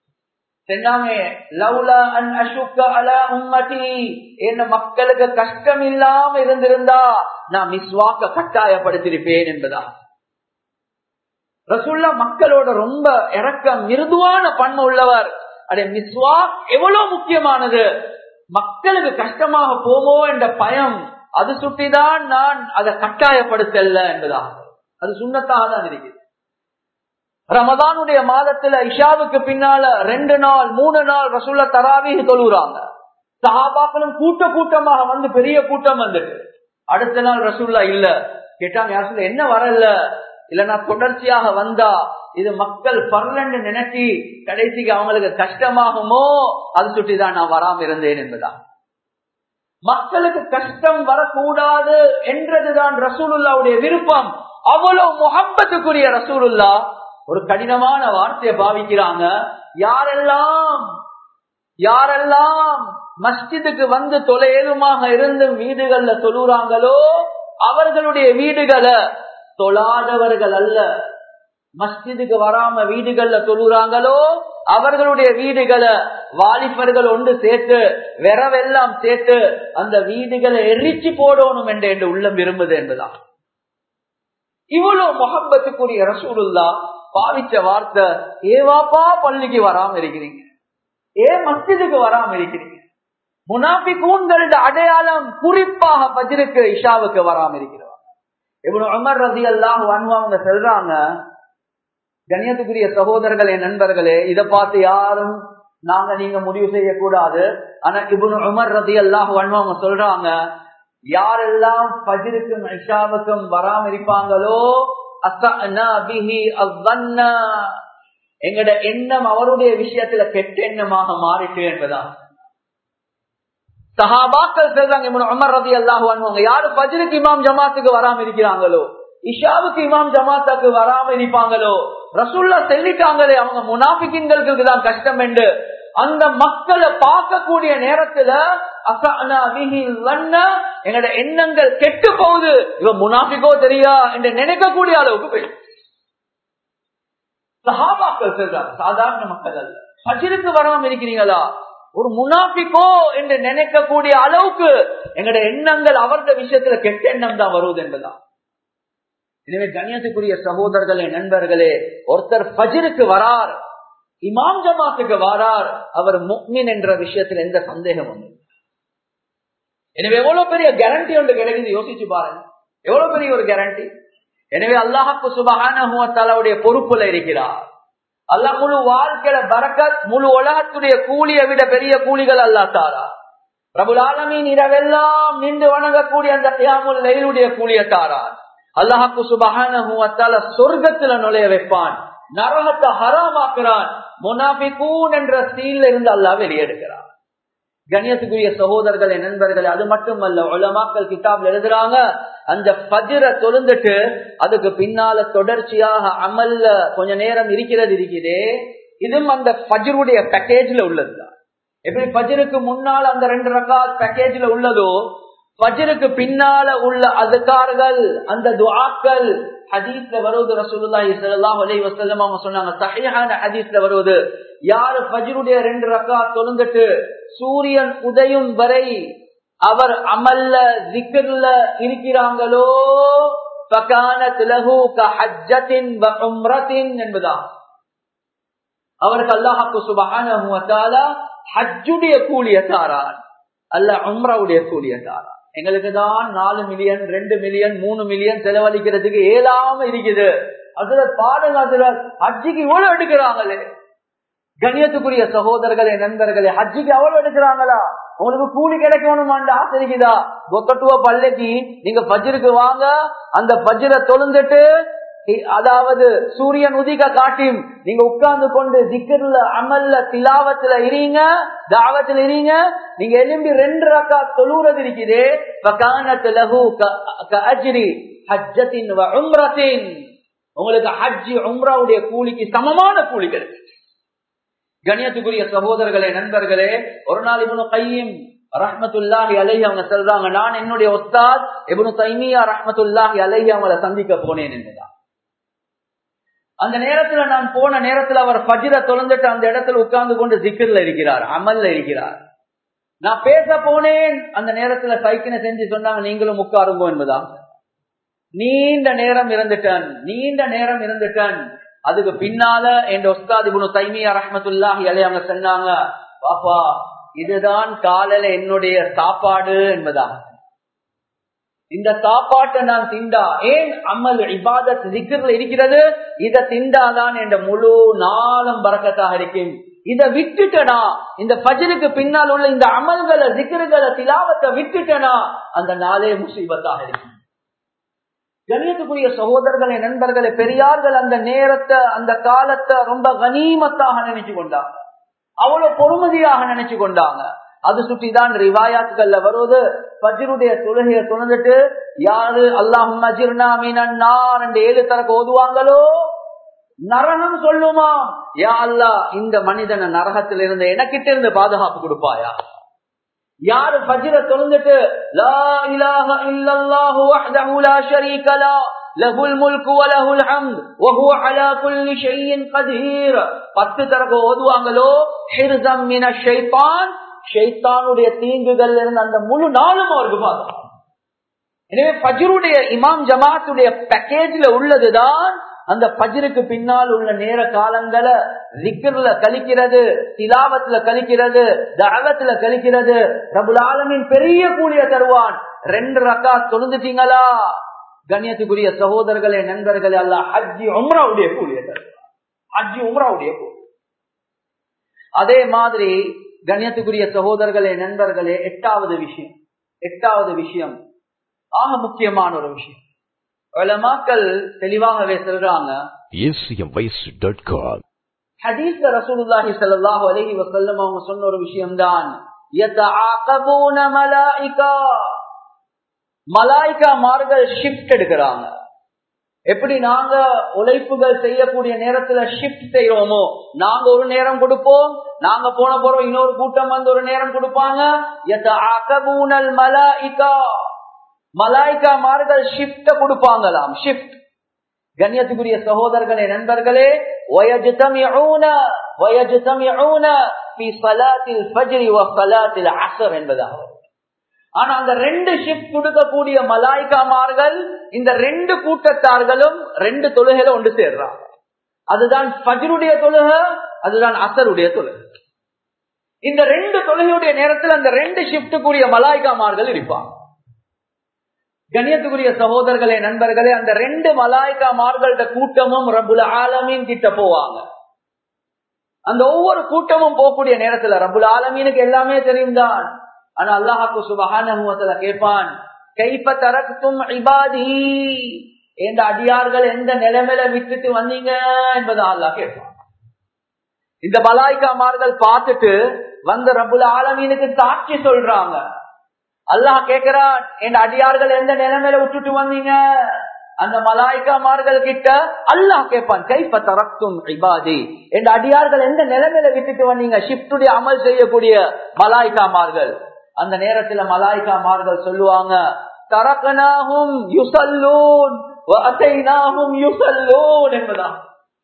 என்ன மக்களுக்கு கஷ்டம் இல்லாம இருந்திருந்தா நான் மிஸ்வாக்க கட்டாயப்படுத்திருப்பேன் என்பதா ரசுல்லா மக்களோட ரொம்ப இறக்கம் மிருதுவான பண்பு உள்ளவர் அடே மிஸ்வாக் எவ்வளவு முக்கியமானது மக்களுக்கு கஷ்டமாக போமோ என்ற பயம் அது சுட்டிதான் நான் அதை கட்டாயப்படுத்தல என்பதா அது சுண்ணத்தாக தான் இருக்குது ரமதானுடைய மாதத்துல இஷாவுக்கு பின்னால ரெண்டு நாள் மூணு நாள் ரசூல்ல தராவி தொழுறாங்க சஹாபாக்களும் கூட்ட கூட்டமாக வந்து பெரிய கூட்டம் வந்துட்டு அடுத்த நாள் ரசூல்லா இல்ல கேட்டாங்க யார் என்ன வரல இல்லன்னா தொடர்ச்சியாக வந்தா இது மக்கள் பர்லன்னு நினைச்சி கடைசிக்கு அவங்களுக்கு கஷ்டமாகுமோ அது சுட்டிதான் நான் வராம இருந்தேன் என்பதா மக்களுக்கு கஷ்டம் வரக்கூடாது என்றதுதான் ரசூலுல்லாவுடைய விருப்பம் அவ்வளவு முகப்பத்துக்குரிய ரசூலுல்லா ஒரு கடினமான வார்த்தையை பாவிக்கிறாங்க யாரெல்லாம் யாரெல்லாம் மஸ்ஜிதுக்கு வந்து தொலைலுமாக இருந்து வீடுகள்ல தொழுறாங்களோ அவர்களுடைய வீடுகளை தொழாதவர்கள் அல்ல மஸ்ஜிதுக்கு வராம வீடுகள்ல தொழுறாங்களோ அவர்களுடைய வீடுகளை வாலிபர்கள் ஒன்று சேர்த்து விரவெல்லாம் சேர்த்து அந்த வீடுகளை எரிச்சு போடணும் என்று என்று உள்ளம் விரும்புது என்பதான் இவ்வளவு முகப்பத்துக்குரிய ரசூலுல்லா பாவிச்ச வார்த்தை ஏவாப்பா பள்ளிக்கு வராம இருக்கிறீங்க ஏ மஸ்ஜிதுக்கு வராம இருக்கிறீங்க முனாபி கூண்களோட அடையாளம் குறிப்பாக பஜ்ருக்கு இஷாவுக்கு வராம இருக்கிறார் இவனு அமர் ரதி அல்லாஹ் அவங்க சொல்றாங்க கண்ணியத்துக்குரிய சகோதரர்களே நண்பர்களே இதை பார்த்து யாரும் நாங்க நீங்க முடிவு செய்யக்கூடாது ஆனா இவனு உமர் ரதி அல்லாஹ் அவங்க சொல்றாங்க யாரெல்லாம் பஜிருக்கும் இஷாவுக்கும் வராம இருப்பாங்களோ எங்கட எண்ணம் அவருடைய விஷயத்துல கெட்ட எண்ணமாக மாறிட்டு என்பதான் சஹாபாக்கள் சொல்றாங்க உமர் ரதி அல்லாஹு அனுவாங்க யாரு பஜ்ருக்கு இமாம் ஜமாத்துக்கு வராம இருக்கிறாங்களோ இஷாவுக்கு இமாம் ஜமாத்தாக்கு வராம இருப்பாங்களோ ரசுல்லா சொல்லிட்டாங்களே அவங்க முனாபிக்கின்களுக்கு தான் கஷ்டம் என்று அந்த மக்களை பார்க்கக்கூடிய நேரத்துல எங்கட எண்ணங்கள் கெட்டு போகுது இவன் முனாபிக்கோ தெரியா என்று நினைக்கக்கூடிய அளவுக்கு போயிடும் சஹாபாக்கள் சொல்றாங்க சாதாரண மக்கள் அல்ல பஜிருக்கு வராம இருக்கிறீங்களா ஒரு முனாபிக்கோ என்று நினைக்கக்கூடிய அளவுக்கு எங்கட எண்ணங்கள் அவரது விஷயத்துல கெட்ட எண்ணம் தான் வருவது என்பதுதான் எனவே கண்ணியத்துக்குரிய சகோதரர்களே நண்பர்களே ஒருத்தர் பஜிருக்கு வரார் இமாம் ஜமாத்துக்கு வாரார் அவர் முக்மின் என்ற விஷயத்தில் எந்த சந்தேகம் வந்து எனவே எவ்வளவு பெரிய கேரண்டி ஒன்று கிடைக்குது யோசிச்சு பாருங்க எவ்வளவு பெரிய ஒரு கேரண்டி எனவே அல்லாஹாக்கு சுபகானுடைய பொறுப்புல இருக்கிறார் அல்லாஹ் முழு வாழ்க்கையில பரக்கத் முழு உலகத்துடைய கூலியை விட பெரிய கூலிகள் அல்லா தாரா பிரபுல் ஆலமீன் இரவெல்லாம் நின்று வணங்கக்கூடிய அந்த தியாமுல் லெயிலுடைய கூலிய தாரார் அல்லாஹாக்கு சுபகான சொர்க்கத்துல நுழைய வைப்பான் நரகத்தை ஹராமாக்குறான் முனாபிகூன் என்ற சீன்ல இருந்து அல்லாஹ் வெளியெடுக்கிறான் கணியத்துக்குரிய சகோதரர்களே நண்பர்களே அது மட்டுமல்ல உலமாக்கள் கிதாப்ல எழுதுறாங்க அந்த பஜிர தொழுந்துட்டு அதுக்கு பின்னால தொடர்ச்சியாக அமல்ல கொஞ்ச நேரம் இருக்கிறது இருக்குதே இதுவும் அந்த பஜருடைய பேக்கேஜ்ல உள்ளதுதான் எப்படி பஜருக்கு முன்னால் அந்த ரெண்டு ரகாத் பேக்கேஜ்ல உள்ளதோ பஜருக்கு பின்னால உள்ள அதுக்கார்கள் அந்த துவாக்கள் ஹதீஸ்ல வருவது ரசூலுல்லாஹி ஸல்லல்லாஹு அலைஹி வஸல்லம் அவங்க சொன்னாங்க சஹீஹான ஹதீஸ்ல வருவது யாரு ஃபஜ்ருடைய ரெண்டு ரக்காத் தொழுந்துட்டு சூரியன் உதயும் வரை அவர் அமல்ல ஜிக்ர்ல இருக்கிறாங்களோ ஃபகானத் லஹு கஹஜ்ஜத்தின் வ உம்ரத்தின் என்பதா அவருக்கு அல்லாஹ் சுப்ஹானஹு வ தஆலா ஹஜ்ஜுடைய கூலிய தாரார் அல்லாஹ் உம்ராவுடைய கூலிய தாரார் எங்களுக்கு தான் நாலு மில்லியன் ரெண்டு மில்லியன் மூணு மில்லியன் செலவழிக்கிறதுக்கு ஏலாம இருக்குது அதுல பாருங்க அதுல ஹஜ்ஜிக்கு இவ்வளவு எடுக்கிறாங்களே கணியத்துக்குரிய சகோதரர்களே நண்பர்களே ஹஜ்ஜிக்கு அவ்வளவு எடுக்கிறாங்களா உங்களுக்கு கூலி கிடைக்கணுமாண்டு ஆசை இருக்குதா கொக்கட்டுவ பள்ளைக்கு நீங்க பஜ்ருக்கு வாங்க அந்த பஜ்ர தொழுந்துட்டு அதாவது சூரியன் உதிக்க காட்டியும் நீங்க உட்கார்ந்து கொண்டு திக்கர்ல அமல்ல திலாவத்துல இருங்க தாவத்துல இருங்க நீங்க எலும்பி ரெண்டு ரக்கா தொழுறது இருக்குது உங்களுக்கு ஹஜ்ஜி உம்ராவுடைய கூலிக்கு சமமான கூலி கிடைச்சு கணியத்துக்குரிய சகோதரர்களே நண்பர்களே ஒரு நாள் இவனு கையும் ரஹ்மத்துல்லாஹி அலைஹி அவங்க சொல்றாங்க நான் என்னுடைய ஒஸ்தாத் இவனு தைமியா ரஹ்மத்துல்லாஹி அலைஹி அவங்களை சந்திக்க போனேன் என்பதா அந்த நேரத்துல நான் போன நேரத்துல அவர் பஜிர தொலைந்துட்டு அந்த இடத்துல உட்கார்ந்து கொண்டு ஜிக்கர்ல இருக்கிறார் அமல்ல இருக்கிறார் நான் பேச போனேன் அந்த நேரத்துல சைக்கினை செஞ்சு சொன்னாங்க நீங்களும் உட்காருங்க என்பதா நீண்ட நேரம் இருந்துட்டேன் நீண்ட நேரம் இருந்துட்டேன் அதுக்கு பின்னால என் ஒஸ்தாத் இபுனு தைமியா ரஹமத்துல்லாஹி அலை அவங்க சொன்னாங்க பாப்பா இதுதான் காலையில என்னுடைய சாப்பாடு என்பதா இந்த சாப்பாட்டை நான் திண்டா ஏன் அமல் இபாதத் திக்ர்ல இருக்கிறது இதை திண்டாதான் என்ற முழு நாளும் பறக்கத்தாக இருக்கும் இதை விட்டுட்டனா இந்த பஜனுக்கு பின்னால் உள்ள இந்த அமல்களை திக்ருகளை திலாவத்தை விட்டுட்டனா அந்த நாளே முசீபத்தாக இருக்கும் கணியத்துக்குரிய சகோதரர்களே நண்பர்களே பெரியார்கள் அந்த நேரத்தை அந்த காலத்தை ரொம்ப கனிமத்தாக நினைச்சு கொண்டாங்க அவ்வளவு பொறுமதியாக நினைச்சு கொண்டாங்க அது சுற்றிதான் ரிவாயாத்துகள்ல வருவது பஜ்ருடைய தொழுகைய துணந்துட்டு யாரு அல்லாஹ் என்று ஏழு தரக்கு ஓதுவாங்களோ நரகம் சொல்லுமா யா அல்லா இந்த மனிதன நரகத்தில் இருந்து எனக்கிட்ட இருந்து பாதுகாப்பு கொடுப்பாயா யாரு பஜ்ர தொழுந்துட்டு லா இலாஹ இல்லல்லாஹு வஹ்தஹு லா ஷரீக லா லஹுல் முல்கு வ லஹுல் ஹம்த் வ ஹுவ அலா குல்லி ஷைஇன் கதீர் பத்து தரக்கு ஓதுவாங்களோ ஹிர்ஸம் மின ஷைத்தான் ஷைத்தானுடைய தீங்குகள் இருந்து அந்த முழு நாளும் அவருக்கு பாதுகாப்பு எனவே பஜ்ருடைய இமாம் ஜமாத்துடைய பேக்கேஜ்ல உள்ளதுதான் அந்த பஜ்ருக்கு பின்னால் உள்ள நேர காலங்களை ரிக்கர்ல கழிக்கிறது திலாவத்துல கழிக்கிறது தகத்துல கழிக்கிறது பிரபுல் ஆலமின் பெரிய கூலிய தருவான் ரெண்டு ரக்கா தொழுந்துட்டீங்களா கண்ணியத்துக்குரிய சகோதரர்களே நண்பர்களே அல்ல ஹஜ்ஜி உம்ராவுடைய கூலிய ஹஜ்ஜி உம்ராவுடைய கூலி அதே மாதிரி கண்ணியத்துக்குரிய சகோதரர்களே நண்பர்களே எட்டாவது விஷயம் எட்டாவது விஷயம் ஆக முக்கியமான ஒரு விஷயம் மக்கள் தெளிவாகவே சொல்றாங்க ஹதீஸ்ல ரசூலுல்லாஹி ஸல்லல்லாஹு அலைஹி வஸல்லம் அவங்க சொன்ன ஒரு விஷயம் தான் யதஆகபூன மலாயிகா மலாய்கா மார்கள் ஷிஃப்ட் எடுக்கிறாங்க எப்படி நாங்க உழைப்புகள் செய்யக்கூடிய நேரத்துல ஷிஃப்ட் செய்யறோமோ நாங்க ஒரு நேரம் கொடுப்போம் நாங்க போன போறோம் இன்னொரு கூட்டம் வந்து ஒரு நேரம் கொடுப்பாங்க மலாய்கா மார்கள் ஷிப்ட கொடுப்பாங்களாம் ஷிப்ட் கண்ணியத்துக்குரிய சகோதரர்களே நண்பர்களே என்பதாக ஆனா அந்த ரெண்டு ஷிப்ட் கொடுக்கக்கூடிய மலாய்காமார்கள் இந்த ரெண்டு கூட்டத்தார்களும் ரெண்டு தொழுகையில ஒன்று சேர்றாங்க அதுதான் ஃபஜருடைய தொழுக அதுதான் அசருடைய தொழுகை இந்த ரெண்டு தொழுகையுடைய நேரத்தில் அந்த ரெண்டு ஷிப்ட் கூடிய மலாய்காமார்கள் இருப்பாங்க கண்ணியத்துக்குரிய சகோதரர்களே நண்பர்களே அந்த ரெண்டு மலாய்கா மார்கள்ட்ட கூட்டமும் ரபுல ஆலமீன் கிட்ட போவாங்க அந்த ஒவ்வொரு கூட்டமும் போகக்கூடிய நேரத்துல ரபுல் ஆலமீனுக்கு எல்லாமே தெரியும் தான் ஆனா அல்லாஹாக்கு சுபகான கேட்பான் கைப்ப தரத்தும் இபாதி எந்த அடியார்கள் எந்த நிலைமையில விட்டுட்டு வந்தீங்க என்பதை அல்லாஹ் கேட்பான் இந்த மலாய்காமார்கள் பார்த்துட்டு வந்த ரபுல் ஆலமீனுக்கு சாட்சி சொல்றாங்க அல்லாஹ் கேட்கிறான் என் அடியார்கள் எந்த நிலைமையில விட்டுட்டு வந்தீங்க அந்த மலாய்க்காமார்கள் கிட்ட அல்லாஹ் கேட்பான் கைப்ப தரக்கும் இபாதி என் அடியார்கள் எந்த நிலைமையில விட்டுட்டு வந்தீங்க ஷிப்டுடைய அமல் செய்யக்கூடிய மலாய்க்காமார்கள் அந்த நேரத்துல மலாய்க்காமார்கள் சொல்லுவாங்க தரக்கனாகும் யுசல்லூன் யுசல்லூன் என்பதான்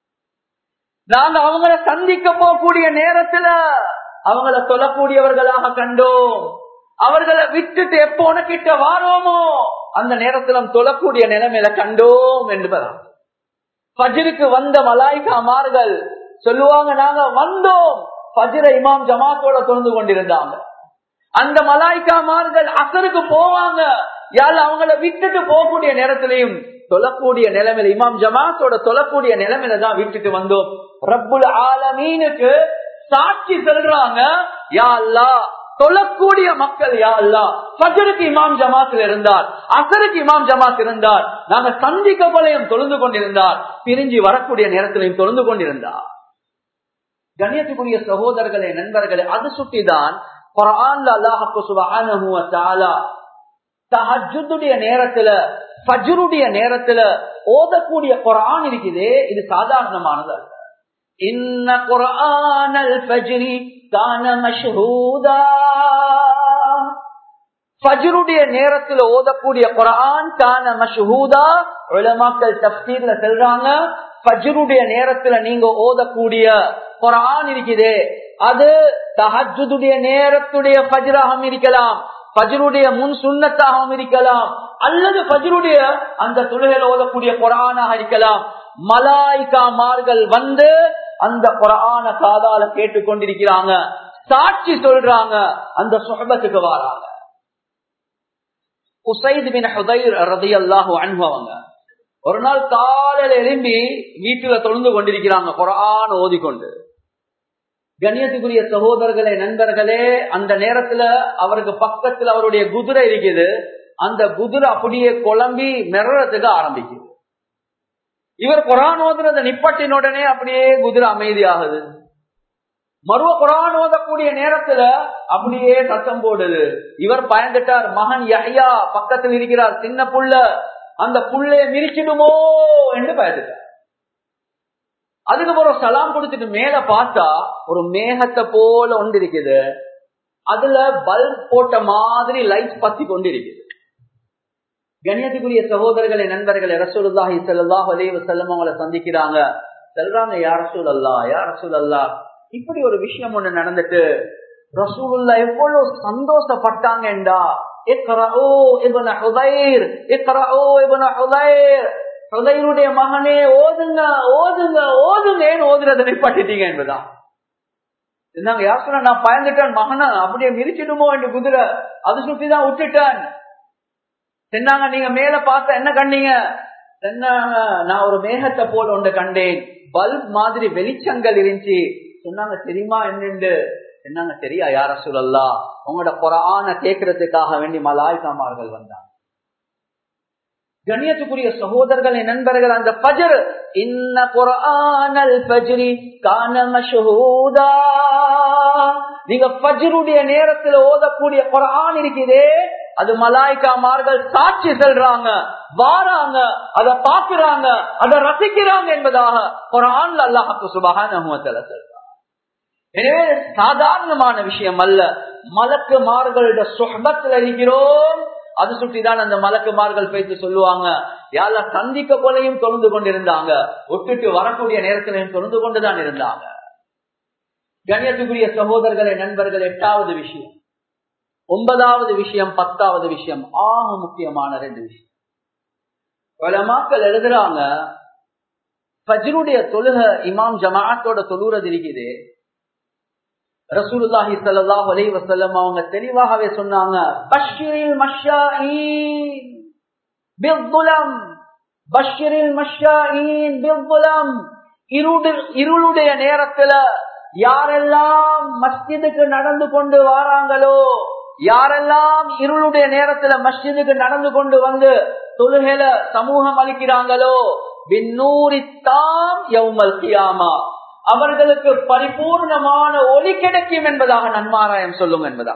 நாங்க அவங்கள சந்திக்க போகக்கூடிய நேரத்துல அவங்கள சொல்லக்கூடியவர்களாக கண்டோம் அவர்களை விட்டுட்டு எப்போன கிட்ட வாரோமோ அந்த நேரத்துல தொழக்கூடிய நிலைமையில கண்டோம் என்பதான் பஜிருக்கு வந்த மலாய்காமார்கள் சொல்லுவாங்க நாங்க வந்தோம் பஜிர இமாம் ஜமாத்தோட தொழுந்து கொண்டிருந்தாங்க அந்த மலாய்காமார்கள் அசருக்கு போவாங்க யாரு அவங்கள விட்டுட்டு போகக்கூடிய நேரத்திலையும் தொழக்கூடிய நிலைமையில இமாம் ஜமாத்தோட தொழக்கூடிய நிலைமையில தான் விட்டுட்டு வந்தோம் ரப்புல் ஆலமீனுக்கு சாட்சி சொல்றாங்க யா அல்லா தொழக்கூடிய மக்கள் யா அல்லா ஃபஜருக்கு இமாம் ஜமாத்தில் இருந்தார் அசருக்கு இமாம் ஜமாத் இருந்தார் நாங்க சந்திக்க போலையும் தொழுந்து கொண்டிருந்தார் பிரிஞ்சு வரக்கூடிய நேரத்திலையும் தொழுந்து கொண்டிருந்தார் கண்ணியத்துக்குரிய சகோதரர்களே நண்பர்களே அது சுட்டிதான் தஹஜுடைய நேரத்துல ஃபஜ்ருடைய நேரத்துல ஓதக்கூடிய குரான் இருக்குதே இது சாதாரணமானது அல்ல இன்ன குரானல் ஃபஜ்ரி கான மஷ்ஹூதா ஃபஜ்ருடைய நேரத்துல ஓதக்கூடிய குரான் கான மஷ்ஹூதா உலமாக்கள் தப்சீர்ல சொல்றாங்க ஃபஜ்ருடைய நேரத்துல நீங்க ஓதக்கூடிய குரான் இருக்குதே அது தஹஜுடைய நேரத்துடைய ஃபஜ்ராகவும் இருக்கலாம் பஜருடைய முன் சுண்ணத்தாகவும் இருக்கலாம் அல்லது பஜருடைய அந்த தொழுகையில் ஓதக்கூடிய குரானாக இருக்கலாம் மலாய்காமார்கள் வந்து அந்த குரான காதால கேட்டுக்கொண்டிருக்கிறாங்க சாட்சி சொல்றாங்க அந்த சுகபத்துக்கு வராங்க அவங்க ஒரு நாள் காலையில எழும்பி வீட்டுல தொழுந்து கொண்டிருக்கிறாங்க குரான் ஓதிக்கொண்டு கண்ணியத்துக்குரிய சகோதரர்களே நண்பர்களே அந்த நேரத்துல அவருக்கு பக்கத்துல அவருடைய குதிரை இருக்குது அந்த குதிரை அப்படியே குழம்பி மிரறதுக்கு ஆரம்பிக்குது இவர் குரான் ஓதுறத நிப்பட்டின உடனே அப்படியே குதிரை அமைதியாகுது மருவ குரான் ஓதக்கூடிய நேரத்துல அப்படியே சத்தம் போடுது இவர் பயந்துட்டார் மகன் யஹ்யா பக்கத்தில் இருக்கிறார் சின்ன புள்ள அந்த புள்ளைய மிரிச்சிடுமோ என்று பயந்துட்டார் அதுக்கப்புறம் சலாம் கொடுத்துட்டு மேல பார்த்தா ஒரு மேகத்தை போல ஒன்று இருக்குது அதுல பல்ப் போட்ட மாதிரி லைட் பத்தி கொண்டு இருக்குது கண்ணியத்துக்குரிய சகோதரர்களை நண்பர்களை ரசூலுல்லாஹி ஸல்லல்லாஹு அலைஹி வஸல்லம் அவங்கள சந்திக்கிறாங்க சொல்றாங்க யா ரசூலல்லா யா ரசூலல்லா இப்படி ஒரு விஷயம் ஒண்ணு நடந்துட்டு ரசூலுல்லா எவ்வளவு சந்தோஷப்பட்டாங்கடா இக்ரஊ இப்னு ஹுதைர் இக்ரஊ இப்னு ஹுதைர் ஹுதைருடைய மகனே ஓதுங்க ஓதுங்க ஓதுங்க ஏன் ஓதுறதை நிப்பாட்டிட்டீங்க என்பதான் இருந்தாங்க யார் சொன்னா நான் பயந்துட்டேன் மகனா அப்படியே மிரிச்சிடுமோ என்று குதிரை அது சுத்திதான் விட்டுட்டேன் சொன்னாங்க நீங்க மேல பார்த்த என்ன கண்டீங்க சொன்னாங்க நான் ஒரு மேகத்தை போல ஒன்று கண்டேன் பல்ப் மாதிரி வெளிச்சங்கள் இருந்துச்சு சொன்னாங்க தெரியுமா என்னண்டு சொன்னாங்க சரியா யார சொல்லலா உங்களோட குரான கேட்கறதுக்காக வேண்டி மலாய்க்காமார்கள் வந்தாங்க கண்ணியத்துக்குரிய சகோதரர்களை நண்பர்கள் அந்த பஜர் இன்ன குரானல் பஜ்ரி கான மஷஹூதா நீங்க பஜ்ருடைய நேரத்துல ஓதக்கூடிய குரான் இருக்குதே அது மலாய்க்காமார்கள் சாட்சி செல்றாங்க வாராங்க அதை பாக்குறாங்க அதை ரசிக்கிறாங்க என்பதாக குரான்ல அல்லாஹு சுபகான சொல்றாங்க எனவே சாதாரணமான விஷயம் அல்ல மலக்குமார்களோட சொஹபத்துல இருக்கிறோம் அது சுற்றிதான் அந்த மலக்குமார்கள் பேசி சொல்லுவாங்க யார சந்திக்க போலையும் தொழுந்து கொண்டிருந்தாங்க ஒட்டுட்டு வரக்கூடிய நேரத்திலையும் தொழுந்து கொண்டுதான் இருந்தாங்க கண்ணியத்துக்குரிய சகோதரர்களை நண்பர்கள் எட்டாவது விஷயம் ஒன்பதாவது விஷயம் பத்தாவது விஷயம் ஆக முக்கியமான ரெண்டு விஷயம் பல மக்கள் எழுதுறாங்க பஜ்ருடைய தொழுக இமாம் ஜமாத்தோட தொழுறது இருக்குது ரசூலுல்லாஹி ஸல்லல்லாஹு அலைஹி வஸல்லம் அவங்க தெளிவாகவே சொன்னாங்க பஷ்ஷிரில் மஷ்ஷாயின் பில்துலம் பஷ்ஷிரில் மஷ்ஷாயின் பில்துலம் இருளுடைய நேரத்துல யாரெல்லாம் மஸ்ஜிதுக்கு நடந்து கொண்டு வாராங்களோ யாரெல்லாம் இருளுடைய நேரத்துல மஸ்ஜிதுக்கு நடந்து கொண்டு வந்து தொழுகையில சமூகம் அளிக்கிறாங்களோ பின்னூரித்தாம் யௌமல் கியாமா அவர்களுக்கு பரிபூர்ணமான ஒளி கிடைக்கும் என்பதாக நன்மாராயம் சொல்லும் என்பதா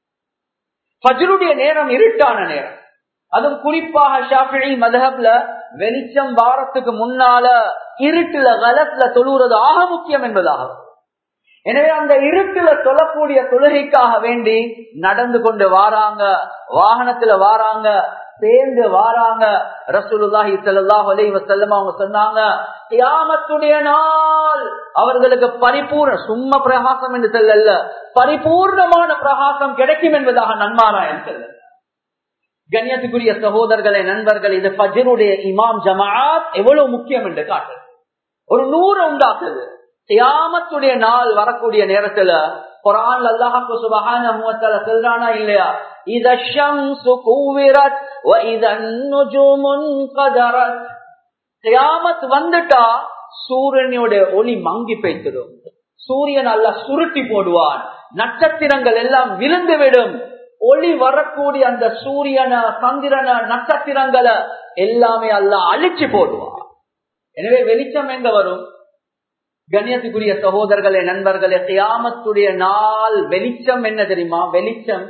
பஜருடைய நேரம் இருட்டான நேரம் அதுவும் குறிப்பாக ஷாஃபி மதஹப்ல வெளிச்சம் வாரத்துக்கு முன்னால இருட்டுல கலத்துல தொழுறது ஆக முக்கியம் என்பதாக எனவே அந்த இருட்டுல தொழக்கூடிய தொழுகைக்காக வேண்டி நடந்து கொண்டு வாராங்க வாகனத்துல வாராங்க சேர்ந்து வாராங்க ரசூலுல்லாஹி ஸல்லல்லாஹு அலைஹி வஸல்லம் அவங்க சொன்னாங்க கியாமத்துடைய நாள் அவர்களுக்கு பரிபூர்ண சும்மா பிரகாசம் என்று சொல்லல்ல பரிபூர்ணமான பிரகாசம் கிடைக்கும் என்பதாக நன்மாராயன் சொல்ல கண்ணியத்துக்குரிய சகோதரர்களை நண்பர்கள் இது பஜருடைய இமாம் ஜமாத் எவ்வளவு முக்கியம் என்று காட்டு ஒரு நூறு உண்டாக்குது கியாமத்துடைய நாள் வரக்கூடிய நேரத்துல குரான் அல்லாஹு சுபஹானஹு வ தஆலா சொல்றானா இல்லையா இத ஷம்சு குவிரத் வ இத நுஜுமுன் கதரத் கியாமத் வந்துட்டா சூரியனுடைய ஒளி மங்கி பெய்திடும் சூரியன் அல்லாஹ் சுருட்டி போடுவான் நட்சத்திரங்கள் எல்லாம் விழுந்து விடும் ஒளி வரக்கூடிய அந்த சூரியன சந்திரன நட்சத்திரங்களை எல்லாமே அல்லாஹ் அழிச்சு போடுவான் எனவே வெளிச்சம் எங்க வரும் கண்ணியத்துக்குரிய சகோதரர்களே நண்பர்களே கியாமத்துடைய நாள் வெளிச்சம் என்ன தெரியுமா வெளிச்சம்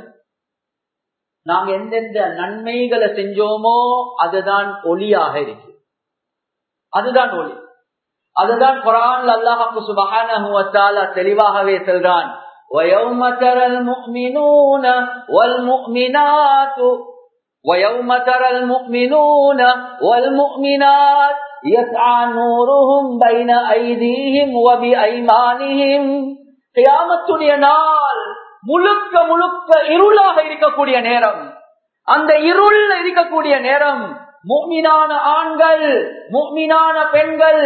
நாங்க எந்தெந்த நன்மைகளை செஞ்சோமோ அதுதான் ஒளியாக இருக்கு அதுதான் ஒளி அதுதான் குரான் அல்லாஹு சுபஹான தெளிவாகவே செல்றான் ويوم ترى المؤمنون والمؤمنات ويوم ترى المؤمنون والمؤمنات يسعى نورهم بين أيديهم وبأيمانهم قيامத்துடைய நாள் முழுக்க முழுக்க இருளாக இருக்கக்கூடிய நேரம் அந்த இருள் இருக்கக்கூடிய நேரம் முக்மினான ஆண்கள் முக்மினான பெண்கள்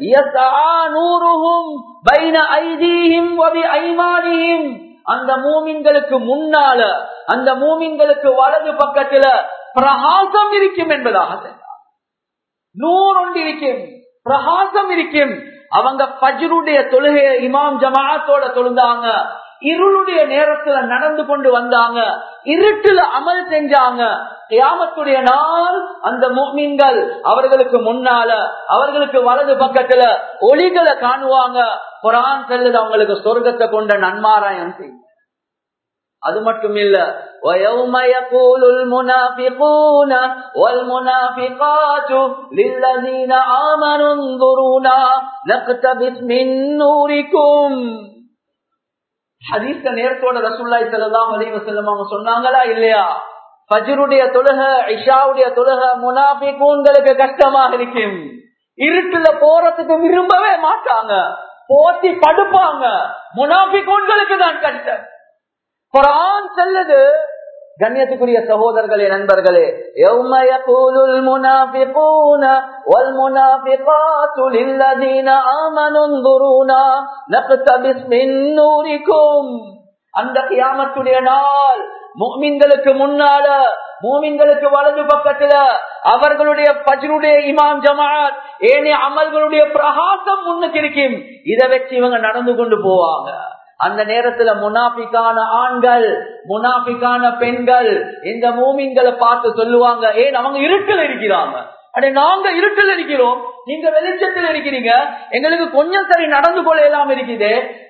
அந்த மூமின்களுக்கு முன்னால அந்த மூமின்களுக்கு வலது பக்கத்துல பிரகாசம் இருக்கும் என்பதாக நூறு ஒன்று இருக்கும் பிரகாசம் இருக்கும் அவங்க பஜ்ருடைய தொழுகைய இமாம் ஜமாத்தோட தொழுந்தாங்க இருளுடைய நேரத்துல நடந்து கொண்டு வந்தாங்க இருட்டுல அமல் செஞ்சாங்க கியாமத்துடைய நாள் அந்த மீன்கள் அவர்களுக்கு முன்னால அவர்களுக்கு வலது பக்கத்துல ஒளிகளை காணுவாங்க குரான் செல்லுது அவங்களுக்கு சொர்க்கத்தை கொண்ட நன்மாராயம் செய்யும் அது மட்டும் இல்ல وَيَوْمَ يَقُولُ الْمُنَافِقُونَ وَالْمُنَافِقَاتُ لِلَّذِينَ آمَنُوا انظُرُونَا نَقْتَبِسْ مِن نُّورِكُمْ ஹதீஸ்ல நேரத்தோட ரசூல்லாய் ஸல்லல்லாஹு அலைஹி வஸல்லம் அவங்க சொன்னாங்களா இல்லையா ஃபஜ்ருடைய தொழுக இஷாவுடைய தொழுக முனாஃபிகூன்களுக்கு கஷ்டமாக இருக்கும் இருட்டுல போறதுக்கு விரும்பவே மாட்டாங்க போட்டி படுப்பாங்க முனாஃபிகூன்களுக்கு தான் கஷ்டம் குரான் செல்லுது கண்ணியத்துக்குரிய சகோதரர்களே நண்பர்களே يَوْمَ يَقُولُ الْمُنَافِقُونَ وَالْمُنَافِقَاتُ لِلَّذِينَ آمَنُوا انظُرُونَا نَقْتَبِسْ مِن نُّورِكُمْ அந்த கியாமத்துடைய நாள் முக்மின்களுக்கு முன்னால மூமின்களுக்கு வலது பக்கத்துல அவர்களுடைய பஜ்ருடைய இமாம் ஜமாத் ஏனைய அமல்களுடைய பிரகாசம் முன்னுக்கு இருக்கும் இதை வச்சு இவங்க நடந்து கொண்டு போவாங்க அந்த நேரத்துல முனாபிக்கான ஆண்கள் முனாபிக்கான பெண்கள் இந்த மூமின்களை பார்த்து சொல்லுவாங்க ஏன் அவங்க இருட்டில் இருக்கிறாங்க அடே நாங்க இருட்டில் இருக்கிறோம் நீங்க வெளிச்சத்தில் இருக்கிறீங்க எங்களுக்கு கொஞ்சம் சரி நடந்து கொள்ள எல்லாம் இருக்குது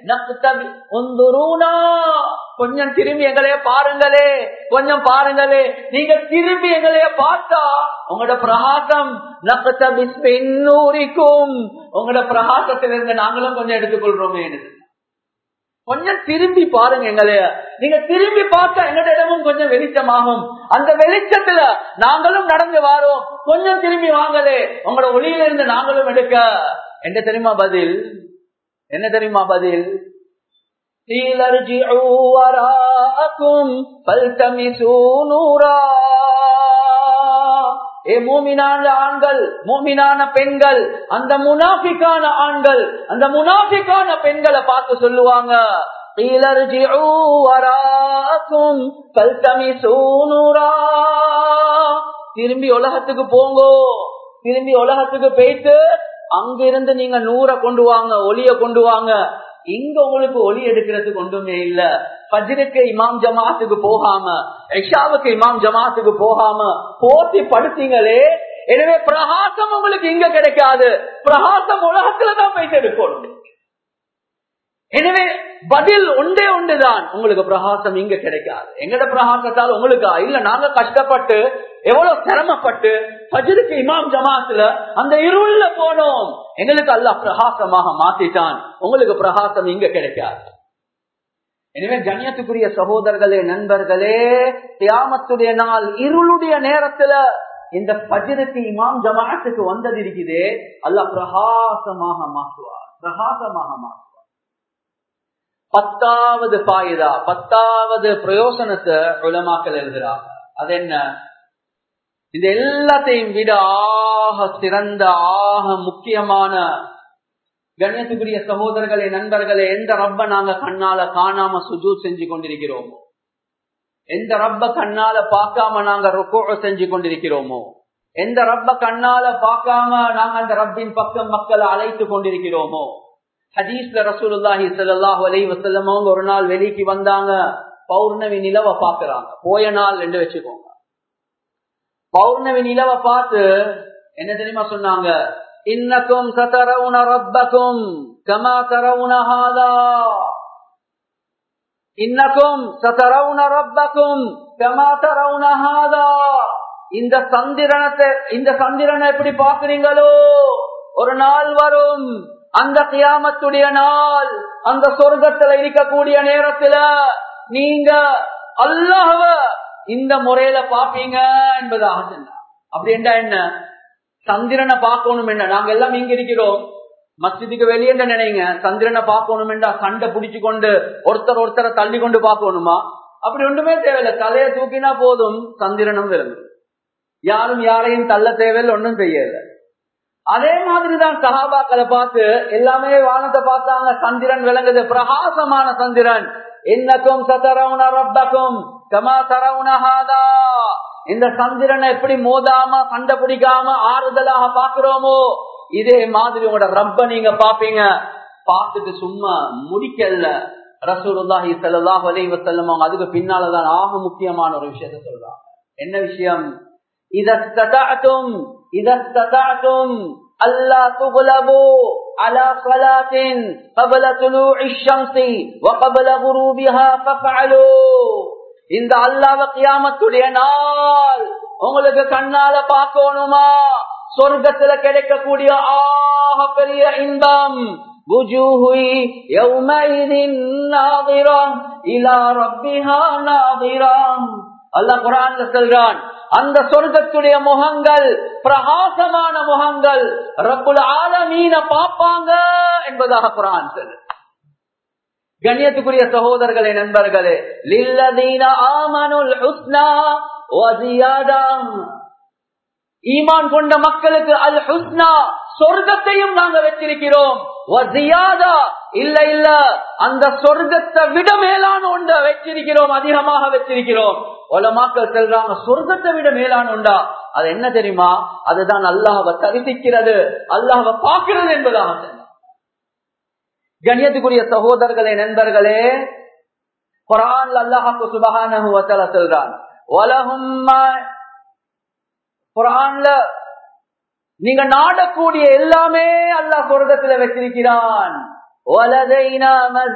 கொஞ்சம் திரும்பி எங்களைய பாருங்களே கொஞ்சம் பாருங்களே நீங்க திரும்பி எங்களைய பார்த்தா உங்களோட பிரகாசம் நக்கத்தூரிக்கும் உங்களோட பிரகாசத்திலிருந்து நாங்களும் கொஞ்சம் எடுத்துக்கொள்றோமே கொஞ்சம் திரும்பி பாருங்க எங்களைய நீங்க திரும்பி பார்த்தா எங்கட இடமும் கொஞ்சம் வெளிச்சமாகும் அந்த வெளிச்சத்துல நாங்களும் நடந்து வாரோம் கொஞ்சம் திரும்பி வாங்கலே உங்களோட ஒளியில இருந்து நாங்களும் எடுக்க என்ன தெரியுமா பதில் என்ன தெரியுமா பதில் ஏ மூமினான ஆண்கள் மூமினான பெண்கள் அந்த முனாஃபிக்கான ஆண்கள் அந்த முனாஃபிக்கான பெண்களை பார்த்து சொல்லுவாங்க திரும்பி உலகத்துக்கு போங்கோ திரும்பி உலகத்துக்கு போயிட்டு அங்கிருந்து நீங்க நூற கொண்டு வாங்க ஒளிய கொண்டு வாங்க இங்க உங்களுக்கு ஒளி எடுக்கிறதுக்கு ஒன்றுமே இல்ல பஜ்ருக்கு இமாம் ஜமாத்துக்கு போகாம எஷாவுக்கு இமாம் ஜமாத்துக்கு போகாம போட்டி படுத்தீங்களே எனவே பிரகாசம் உங்களுக்கு இங்க கிடைக்காது பிரகாசம் உலகத்துலதான் போயிட்டு எடுக்கணும் எனவே பதில் ஒன்றே ஒன்றுதான் உங்களுக்கு பிரகாசம் இங்க கிடைக்காது எங்கட பிரகாசத்தால் உங்களுக்கு இல்ல நாங்க கஷ்டப்பட்டு எவ்வளவு சிரமப்பட்டு பஜருக்கு இமாம் ஜமாத்துல அந்த இருள்ல போனோம் எங்களுக்கு அல்ல பிரகாசமாக மாத்திட்டான் உங்களுக்கு பிரகாசம் இங்க கிடைக்காது எனவே கண்ணியத்துக்குரிய சகோதரர்களே நண்பர்களே தியாமத்துடைய நாள் இருளுடைய நேரத்துல இந்த பஜருக்கு இமாம் ஜமாத்துக்கு வந்தது இருக்குதே அல்ல பிரகாசமாக மாற்றுவார் பிரகாசமாக மாற்றுவார் பத்தாவது பாயுதா பத்தாவது பிரயோசனத்தை உலமாக்கல் எழுதுறாங்க அது என்ன இந்த எல்லாத்தையும் விட ஆக சிறந்த ஆக முக்கியமான கண்ணியத்துக்குரிய சகோதரர்களே நண்பர்களே எந்த ரப்ப நாங்க கண்ணால காணாம சுஜூ செஞ்சு கொண்டிருக்கிறோமோ எந்த ரப்ப கண்ணால பார்க்காம நாங்க ருக்கோ செஞ்சு கொண்டிருக்கிறோமோ எந்த ரப்ப கண்ணால பார்க்காம நாங்க அந்த ரப்பின் பக்கம் மக்களை அழைத்து கொண்டிருக்கிறோமோ ஹதீஸ்ல ரசூலுல்லாஹி ஸல்லல்லாஹு அலைஹி வஸல்லம் அவங்க ஒரு நாள் வெளிக்கு வந்தாங்க பௌர்ணமி நிலவை பாக்குறாங்க போய நாள் என்று வச்சுக்கோங்க பௌர்ணமி நிலவை பார்த்து என்ன தெரியுமா சொன்னாங்க இன்னக்கும் சதரவுன ரப்பக்கும் கமா தரவுன ஹாதா இன்னக்கும் சதரவுன ரப்பக்கும் கமா தரவுன ஹாதா இந்த சந்திரனத்தை இந்த சந்திரனை எப்படி பாக்குறீங்களோ ஒரு நாள் வரும் அந்த கியாமத்துடைய நாள் அந்த சொர்க்கத்துல இருக்கக்கூடிய நேரத்துல நீங்க அல்லாஹவ இந்த முறையில பாப்பீங்க என்பதாக சொன்னார் அப்படி என்றா என்ன சந்திரனை பார்க்கணும் என்ன நாங்க எல்லாம் இங்க இருக்கிறோம் மஸ்ஜிதுக்கு வெளியே நினைங்க சந்திரனை பார்க்கணும் என்றா சண்டை பிடிச்சு கொண்டு ஒருத்தர் ஒருத்தரை தள்ளி கொண்டு பார்க்கணுமா அப்படி ஒன்றுமே தேவையில்லை தலையை தூக்கினா போதும் சந்திரனும் விளங்கும் யாரும் யாரையும் தள்ள தேவையில்லை ஒன்றும் செய்யல அதே மாதிரிதான் சகாபாக்களை பார்த்து எல்லாமே வானத்தை பார்த்தாங்க சந்திரன் விளங்குது பிரகாசமான சந்திரன் என்னக்கும் சதரவுன ரப்பக்கும் கமா தரவுனஹாதா இந்த சந்திரனை எப்படி மோதாம சண்டை பிடிக்காம ஆறுதலாக பாக்குறோமோ இதே மாதிரி உங்களோட ரப்ப நீங்க பாப்பீங்க பார்த்துட்டு சும்மா முடிக்கல ரசூலுல்லாஹி ஸல்லல்லாஹு அலைஹி வஸல்லம் அவங்க அதுக்கு பின்னாலதான் ஆக முக்கியமான ஒரு விஷயத்த சொல்றாங்க என்ன விஷயம் இதத்ததஅதும் இதத்ததஅதும் ألا تغلبوا على صلاة قبل طلوع الشمس وقبل غروبها فافعلوا இந்த அல்லாவ கியாமத்துடைய நாள் உங்களுக்கு கண்ணால பார்க்கணுமா சொர்க்கத்துல கிடைக்கக்கூடிய ஆக பெரிய இன்பம் وجوه يومئذ ناظرة إلى ربها ناظرة அல்லாஹ் குரான் சொல்றான் அந்த சொர்க்கத்துடைய முகங்கள் பிரகாசமான முகங்கள் ரப்புல் ஆலமீன பாப்பாங்க என்பதாக குரான் சொல்லு கண்ணியத்துக்குரிய சகோதரர்களே நண்பர்களே லில்லதீன ஆமனுல் ஹுஸ்னா ஈமான் கொண்ட மக்களுக்கு அல் ஹுஸ்னா சொர்க்கத்தையும் நாங்க வச்சிருக்கிறோம் வசியாதா இல்ல இல்ல அந்த சொர்க்கத்தை விட மேலான ஒன்றை வச்சிருக்கிறோம் அதிகமாக வச்சிருக்கிறோம் உலமாக்கள் செல்றாங்க சொர்க்கத்தை விட மேலான உண்டா அது என்ன தெரியுமா அதுதான் அல்லாஹவை தரிசிக்கிறது அல்லாஹவை பார்க்கிறது என்பதாக சொன்னார். கண்ணியத்துக்குரிய சகோதரர்களே நண்பர்களே குரான் அல்லாஹாக்கு சுபகான சொல்றான் உலகம் குரான்ல நீங்க நாடக்கூடிய எல்லாமே அல்லாஹ் சொர்க்கத்துல வச்சிருக்கிறான் வலதைனா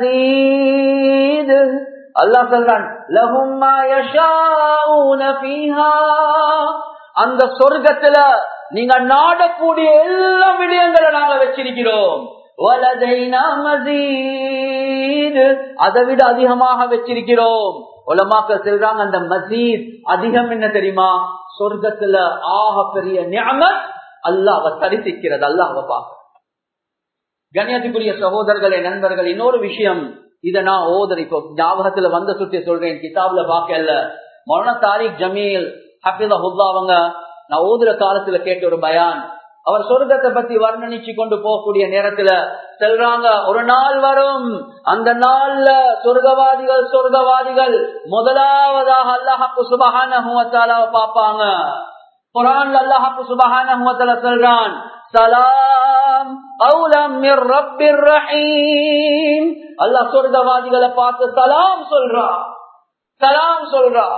மசீது அல்லாஹ் சொல்றான் லஹும் மா யஷாஊன ஃபீஹா அந்த சொர்க்கத்துல நீங்க நாடக்கூடிய எல்லா விடயங்களை நாங்க வச்சிருக்கிறோம் வலதைனா மசீது அதை விட அதிகமாக வச்சிருக்கிறோம் உலமாக்க சொல்றாங்க அந்த மசீத் அதிகம் என்ன தெரியுமா சொர்க்கத்துல ஆக பெரிய ஞாபகம் அல்லாஹ் தரிசிக்கிறது அல்லாஹ் பார்க்க கண்ணியத்துக்குரிய சகோதரர்களே நண்பர்கள் இன்னொரு விஷயம் இத நான் ஓதர் இப்போ ஞாபகத்துல வந்த சுத்தி சொல்றேன் கிதாப்ல பாக்கல மரண தாரிக் ஜமீல் ஹபிதா அவங்க நான் ஓதுற காலத்துல கேட்ட ஒரு பயான் அவர் சொர்க்கத்தை பத்தி வர்ணனிச்சு கொண்டு போகக்கூடிய நேரத்துல செல்றாங்க ஒரு நாள் வரும் அந்த நாள்ல சொர்க்கவாதிகள் சொர்க்கவாதிகள் முதலாவதாக அல்லாஹாக்கு சுபகான பார்ப்பாங்க குரான் அல்லாஹாக்கு சுபகான சொல்றான் சலாம் அல்லாஹ் சொர்க்கவாதிகளை பார்த்து சலாம் சொல்றா சலாம் சொல்றா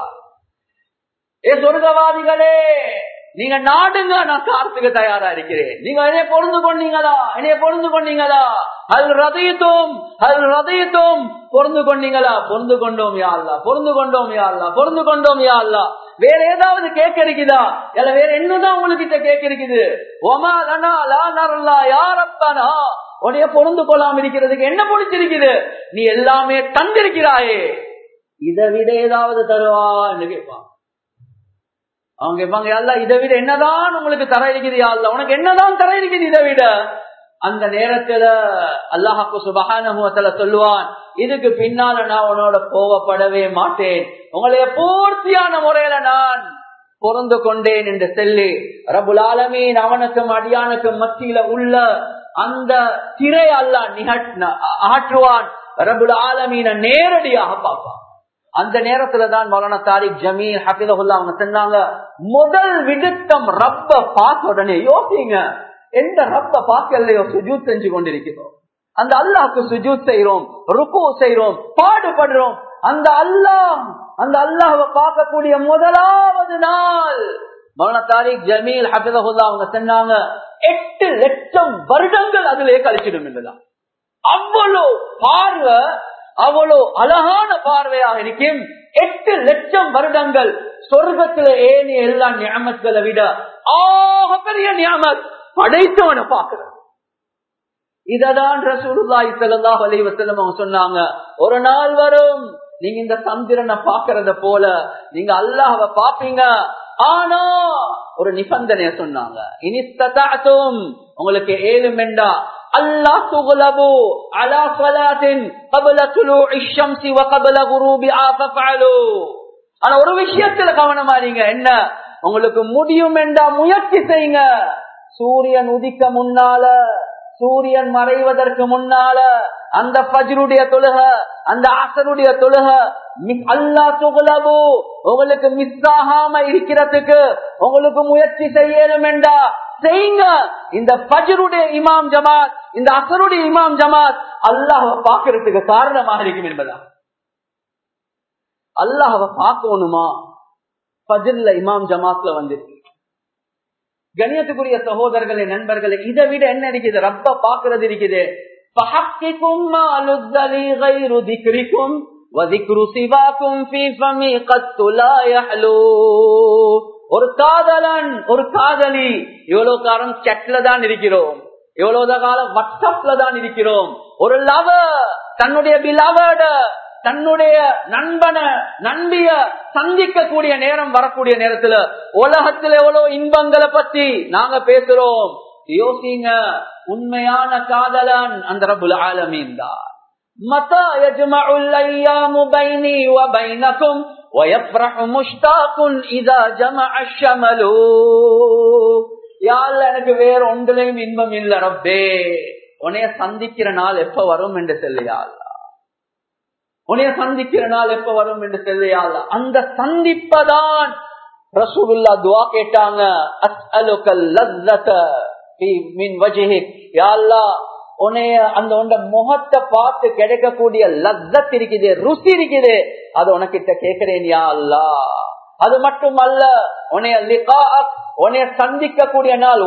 ஏ சொர்க்கவாதிகளே நீங்க நாடுங்க நான் காரத்துக்கு தயாரா இருக்கிறேன் நீங்க என்னைய பொருந்து கொண்டீங்களா என்னைய பொருந்து கொண்டீங்களா அது ரதையத்தோம் அது ரதையத்தோம் பொருந்து கொண்டீங்களா பொருந்து கொண்டோம் யாழ்லா பொருந்து கொண்டோம் யாழ்லா பொருந்து கொண்டோம் யாழ்லா வேற ஏதாவது கேட்க இருக்குதா இல்ல வேற என்னதான் உங்ககிட்ட கேட்க இருக்குது ஒமா லனா லா நரல்லா யாரப்பானா உடைய பொருந்து கொள்ளாம இருக்கிறதுக்கு என்ன பிடிச்சிருக்குது நீ எல்லாமே தந்திருக்கிறாயே இதை விட ஏதாவது தருவான்னு கேட்பான் அவங்க கேட்பாங்க அல்ல இதை விட என்னதான் உங்களுக்கு தர இருக்குது அல்ல உனக்கு என்னதான் தர இருக்குது இதை விட அந்த நேரத்துல அல்லாஹாக்கு சுபகானுவத்துல சொல்லுவான் இதுக்கு பின்னால நான் உன்னோட கோவப்படவே மாட்டேன் உங்களைய பூர்த்தியான முறையில நான் பொருந்து கொண்டேன் என்று சொல்லி ரபுல் ஆலமீன் அவனுக்கும் அடியானுக்கும் மத்தியில உள்ள அந்த திரை அல்லா நிகழ் ஆற்றுவான் ரபுல் ஆலமீன நேரடியாக பார்ப்பான் அந்த நேரத்துல தான் மௌலானா தாரிக் ஜமீல் ஹபிதகுல்லா அவங்க சொன்னாங்க முதல் விடுத்தம் ரப்ப பார்த்த உடனே யோசிங்க எந்த ரப்ப பார்க்கலையோ சுஜூத் செஞ்சு கொண்டிருக்கிறோம் அந்த அல்லாஹ்க்கு சுஜூத் செய்யறோம் ருக்கு செய்யறோம் பாடுபடுறோம் அந்த அல்லாஹ் அந்த அல்லாஹ்வை பார்க்கக்கூடிய முதலாவது நாள் மௌலானா தாரிக் ஜமீல் ஹபிதகுல்லா அவங்க சொன்னாங்க எட்டு லட்சம் வருடங்கள் அதிலே கழிச்சிடும் என்றுதான் அவ்வளோ பார்வை அவ்வளோ அழகான பார்வையாக இருக்கும் எட்டு லட்சம் வருடங்கள் சொர்க்கத்துல ஏனிய எல்லா ஞாபகங்களை விட ஆக பெரிய ஞாபகம் படைத்தவனை பார்க்கிறது இததான் ரசூலுல்லாஹி ஸல்லல்லாஹு அலைஹி வஸல்லம் அவங்க சொன்னாங்க ஒரு நாள் வரும் நீங்க இந்த சந்திரனை பாக்குறத போல நீங்க அல்லாஹ்வை பாப்பீங்க ஆனா ஒரு நிபந்தனைய சொன்னாங்க இனிஸ்ததாத்தும் உங்களுக்கு ஏழுமெண்டா அல்லா துகுலபு அலா சலாத்தின் கபல துலு இஷம்சி வகபல குரூபி ஆஃபஃபஅலு ஆனா ஒரு விஷயத்துல கவனமா இருங்க என்ன உங்களுக்கு முடியும் என்றா முயற்சி செய்யுங்க சூரியன் உதிக்க முன்னால சூரியன் மறைவதற்கு முன்னால அந்த பஜ்ருடைய தொழுக அந்த அசருடைய தொழுக அல்லா துகுலபு உங்களுக்கு மிஸ் ஆகாம இருக்கிறதுக்கு உங்களுக்கு முயற்சி செய்யணும் என்றா செய்யுங்க இந்த பஜருடைய இமாம் ஜமாத் இந்த அசருடைய இமாம் ஜமாத் அல்லாஹ பாக்குறதுக்கு காரணமாக இருக்கும் என்பதா அல்லாஹ பார்க்கணுமா பஜர்ல இமாம் ஜமாத்ல வந்திருக்கு கண்ணியத்துக்குரிய சகோதரர்களே நண்பர்களே இதை விட என்ன இருக்குது ரப்ப பாக்குறது இருக்குது ஒரு காதலன் ஒரு காதலி எவ்வளவு காலம் செட்ல தான் இருக்கிறோம் எவ்வளவு காலம் வாட்ஸ்அப்ல தான் இருக்கிறோம் ஒரு லவர் தன்னுடைய பிலவட தன்னுடைய நண்பனை நண்பிய சந்திக்க கூடிய நேரம் வரக்கூடிய நேரத்துல உலகத்துல எவ்வளவு இன்பங்களை பத்தி நாங்க பேசுறோம் யோசிங்க உண்மையான காதலன் அந்த ரபுல் ஆலமீன் தான் متى يجمع الايام بيني وبينكم ويفرح مشتاق اذا جمع الشمل யாழ்ல எனக்கு வேற ஒன்றிலையும் இன்பம் இல்ல ரப்பே உன்னைய சந்திக்கிற நாள் எப்ப வரும் என்று சொல்லியா உன்னைய சந்திக்கிற நாள் எப்ப வரும் என்று சொல்லியா அந்த சந்திப்பதான் ரசூலுல்லா துவா கேட்டாங்க அஸ்அலுக்கல் லஸ்ஸத ஃபீ மின் வஜ்ஹிக் யா அல்லாஹ் உன்னைய அந்த உண்ட முகத்தை பார்த்து கிடைக்கக்கூடிய லஸ்ஸத் இருக்குது ருசி இருக்குது அது உனக்கிட்ட கேட்கிறேன் யா அல்லாஹ் அது மட்டுமல்ல உன்னைய லிகாஅக் உன்னைய சந்திக்கக்கூடிய நாள்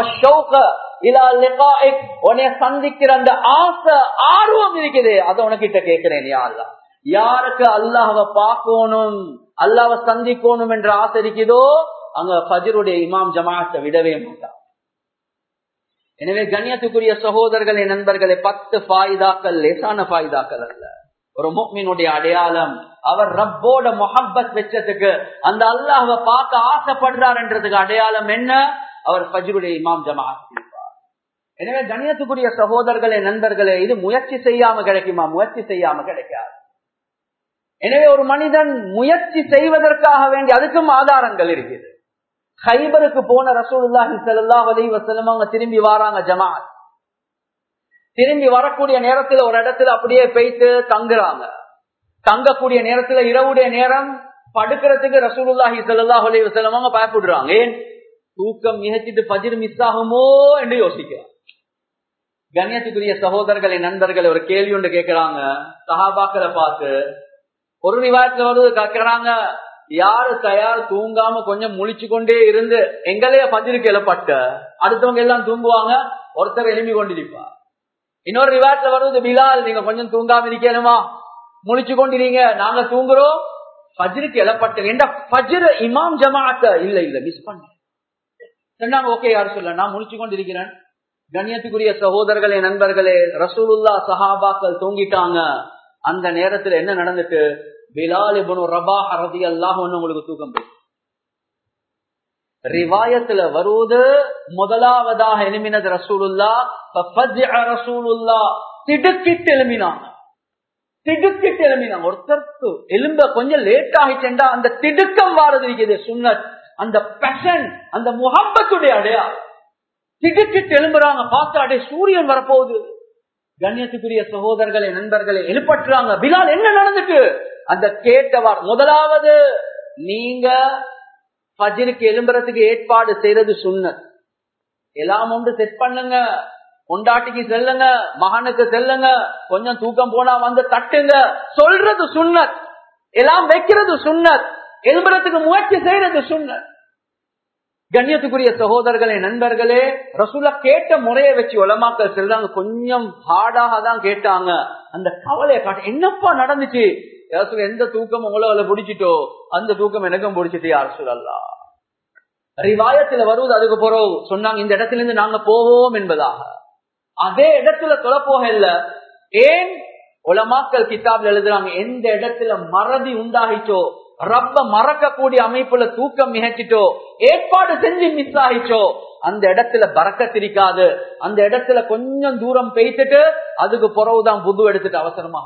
உன்னைய சந்திக்கிற அந்த ஆசை ஆர்வம் இருக்குது அதை உனக்கிட்ட கேட்கிறேன் யா அல்லா யாருக்கு அல்லாஹவை பார்க்கணும் அல்லாஹவை சந்திக்கணும் என்ற ஆசை இருக்குதோ அங்க ஃபஜருடைய இமாம் ஜமாத்தை விடவே மாட்டான் எனவே கண்ணியத்துக்குரிய சகோதரர்களே நண்பர்களே பத்து ஃபாய்தாக்கள் லேசான ஃபாய்தாக்கள் அல்ல ஒரு முக்மினுடைய அடையாளம் அவர் ரப்போட மொஹப்பத் வச்சதுக்கு அந்த அல்லாஹ பார்க்க ஆசைப்படுறாருன்றதுக்கு அடையாளம் என்ன அவர் ஃபஜ்ருடைய இமாம் ஜமாத் இருப்பார் எனவே கண்ணியத்துக்குரிய சகோதரர்களே நண்பர்களே இது முயற்சி செய்யாம கிடைக்குமா முயற்சி செய்யாம கிடைக்காது எனவே ஒரு மனிதன் முயற்சி செய்வதற்காக வேண்டி அதுக்கும் ஆதாரங்கள் இருக்குது ஹைபருக்கு போன ரசூலுல்லாஹி ஸல்லல்லாஹு அலைஹி வஸல்லம் அவங்க திரும்பி வராங்க ஜமாத் திரும்பி வரக்கூடிய நேரத்துல ஒரு இடத்துல அப்படியே போயிட்டு தங்குறாங்க தங்கக்கூடிய நேரத்துல இரவுடைய நேரம் படுக்கிறதுக்கு ரசூலுல்லாஹி ஸல்லல்லாஹு அலைஹி வஸல்லம் அவங்க பயப்படுறாங்க ஏன் தூக்கம் மிகச்சிட்டு பஜிர் மிஸ் ஆகுமோ என்று யோசிக்கிறாங்க கண்ணியத்துக்குரிய சகோதரர்களை நண்பர்கள் ஒரு கேள்வி ஒன்று கேட்கிறாங்க சஹாபாக்களை பார்த்து ஒரு ரிவாயத்துல வந்து கேட்கிறாங்க யாரு தயார் தூங்காம கொஞ்சம் முழிச்சு கொண்டே இருந்து எங்களைய பஞ்சிருக்கு எழப்பட்ட அடுத்தவங்க எல்லாம் தூங்குவாங்க ஒருத்தர் எழுப்பி கொண்டிருப்பா இன்னொரு ரிவாயத்துல வருவது பிலால் நீங்க கொஞ்சம் தூங்காம இருக்கணுமா முழிச்சு கொண்டிருங்க நாங்க தூங்குறோம் பஜ்ருக்கு எழப்பட்ட என்ற பஜ்ர இமாம் ஜமாத்த இல்ல இல்ல மிஸ் பண்ண சொன்னாங்க ஓகே யாரு சொல்ல நான் முழிச்சு கொண்டிருக்கிறேன் கண்ணியத்துக்குரிய சகோதரர்களே நண்பர்களே ரசூலுல்லா சஹாபாக்கள் தூங்கிட்டாங்க அந்த நேரத்துல என்ன நடந்துட்டு பிலால் இபனு ரபா ரதி அல்லாஹ் உங்களுக்கு தூக்கம் போய் ரிவாயத்துல வருவது முதலாவதாக எழுமினது ரசூலுல்லா ரசூலுல்லா திடுக்கிட்டு எழுமினாங்க திடுக்கிட்டு எழுமினாங்க ஒருத்தருக்கு எலும்ப கொஞ்சம் லேட் ஆகிட்டா அந்த திடுக்கம் வாரது இருக்குது சுண்ணத் அந்த பெஷன் அந்த முகப்பத்துடைய அடையாளம் திடுக்கிட்டு எழும்புறாங்க பார்த்தா அடைய சூரியன் வரப்போகுது கண்ணியத்துக்குரிய சகோதரர்களை நண்பர்களை எழுப்பட்டுறாங்க பிலால் என்ன நடந்துட்டு அந்த கேட்டவார் முதலாவது நீங்க பஜிருக்கு எழும்புறதுக்கு ஏற்பாடு செய்யறது சுண்ணத் எல்லாம் ஒன்று செட் பண்ணுங்க கொண்டாட்டிக்கு செல்லுங்க மகனுக்கு செல்லுங்க கொஞ்சம் தூக்கம் போனா வந்து தட்டுங்க சொல்றது சுண்ணத் எல்லாம் வைக்கிறது சுண்ணத் எழும்புறதுக்கு முயற்சி செய்யறது சுண்ணத் கண்ணியத்துக்குரிய சகோதரர்களே நண்பர்களே ரசூலா கேட்ட முறையை வச்சு உலமாக்கள் செல்றாங்க கொஞ்சம் ஹார்டாக தான் கேட்டாங்க அந்த கவலையை காட்ட என்னப்பா நடந்துச்சு எந்த தூக்கம் உங்களை பிடிச்சிட்டோ அந்த தூக்கம் எனக்கும் பிடிச்சிட்டு யார் சொல்லலாம் ரிவாயத்துல வருவது அதுக்கு போறோம் சொன்னாங்க இந்த இடத்துல இருந்து நாங்க போவோம் என்பதாக அதே இடத்துல தொலை போக இல்ல ஏன் உலமாக்கள் கிதாப்ல எழுதுறாங்க எந்த இடத்துல மறதி உண்டாகிச்சோ ரப்ப மறக்கக்கூடிய அமைப்புல தூக்கம் மிகச்சிட்டோ ஏற்பாடு செஞ்சு மிஸ் ஆகிச்சோ அந்த இடத்துல பறக்கத்திருக்காது அந்த இடத்துல கொஞ்சம் தூரம் பெய்த்துட்டு அதுக்கு பிறகுதான் புது எடுத்துட்டு அவசரமா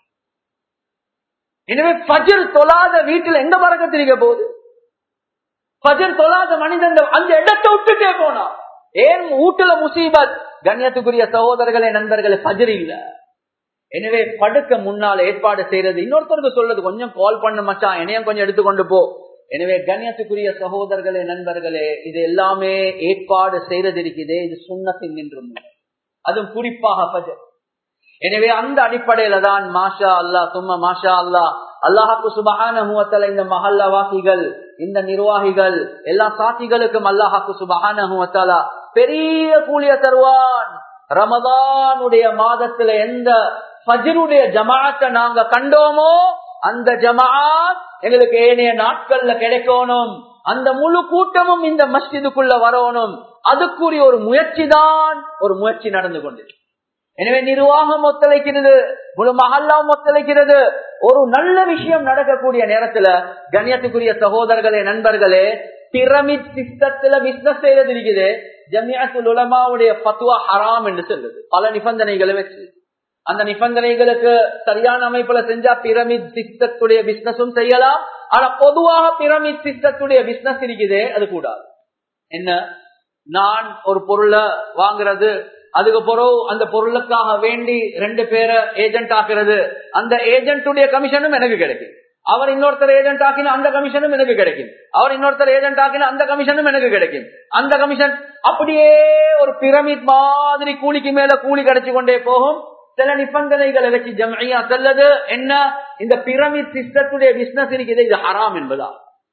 எனவே பஜர் தொழாத வீட்டுல எங்க பறக்கத்திருக்க போகுது பஜர் தொழாத மனிதன் அந்த இடத்தை விட்டுட்டே போனா ஏன் வீட்டுல முசீபத் கண்ணியத்துக்குரிய சகோதரர்களே நண்பர்களே பஜர் இல்ல எனவே படுக்க முன்னால் ஏற்பாடு செய்யறது இன்னொருத்தருக்கு சொல்றது கொஞ்சம் கால் பண்ண மச்சான் என்னையும் கொஞ்சம் எடுத்துக்கொண்டு போ எனவே கண்ணியத்துக்குரிய சகோதரர்களே நண்பர்களே இது எல்லாமே ஏற்பாடு செய்யறது இருக்குது இது சுண்ணத்தின் நின்றும் அதுவும் குறிப்பாக பஜர் எனவே அந்த அடிப்படையில தான் மாஷா அல்லா சும்மா மாஷா அல்லா அல்லாஹாக்கு சுபகான இந்த மஹல்ல வாசிகள் இந்த நிர்வாகிகள் எல்லா சாட்சிகளுக்கும் அல்லாஹாக்கு சுபகான பெரிய கூலிய தருவான் ரமதானுடைய மாதத்துல எந்த ஃபஜருடைய ஜமாத்தை நாங்க கண்டோமோ அந்த ஜமாத் எங்களுக்கு ஏனைய நாட்கள்ல கிடைக்கணும் அந்த முழு கூட்டமும் இந்த மஸ்ஜிதுக்குள்ள வரணும் அதுக்குரிய ஒரு முயற்சி தான் ஒரு முயற்சி நடந்து கொண்டிருக்கு எனவே நிர்வாகம் ஒத்துழைக்கிறது முழு மகல்லாம் ஒத்துழைக்கிறது ஒரு நல்ல விஷயம் நடக்கக்கூடிய நேரத்துல கண்ணியத்துக்குரிய சகோதரர்களே நண்பர்களே பிரமிட் சிஸ்டத்துல பிசினஸ் செய்யறது இருக்குது ஜமியாத்துல் உலமாவுடைய பத்துவா ஹராம் என்று சொல்லுது பல நிபந்தனைகளை வச்சு அந்த நிபந்தனைகளுக்கு சரியான அமைப்புல செஞ்சா பிரமிட் சிஸ்டத்துடைய பிசினஸும் செய்யலாம் ஆனா பொதுவாக பிரமிட் சிஸ்டத்துடைய பிசினஸ் இருக்குது அது கூடாது என்ன நான் ஒரு பொருளை வாங்குறது அதுக்கு பிறகு அந்த பொருளுக்காக வேண்டி ரெண்டு பேரை ஏஜென்ட் ஆக்குறது அந்த ஏஜென்ட்டுடைய கமிஷனும் எனக்கு கிடைக்கும் அவர் இன்னொருத்தர் ஏஜென்ட் ஆக்கினா அந்த கமிஷனும் எனக்கு கிடைக்கும் அவர் இன்னொருத்தர் ஏஜென்ட் ஆக்கினா அந்த கமிஷனும் எனக்கு கிடைக்கும் அந்த கமிஷன் அப்படியே ஒரு பிரமிட் மாதிரி கூலிக்கு மேல கூலி கிடைச்சு கொண்டே போகும் சில நிபந்தனைகளை வச்சு ஜம்ஐயா செல்லது என்ன இந்த பிரமிட் சிஸ்டத்துடைய பிசினஸ் இருக்குது இது ஹராம் என்பதா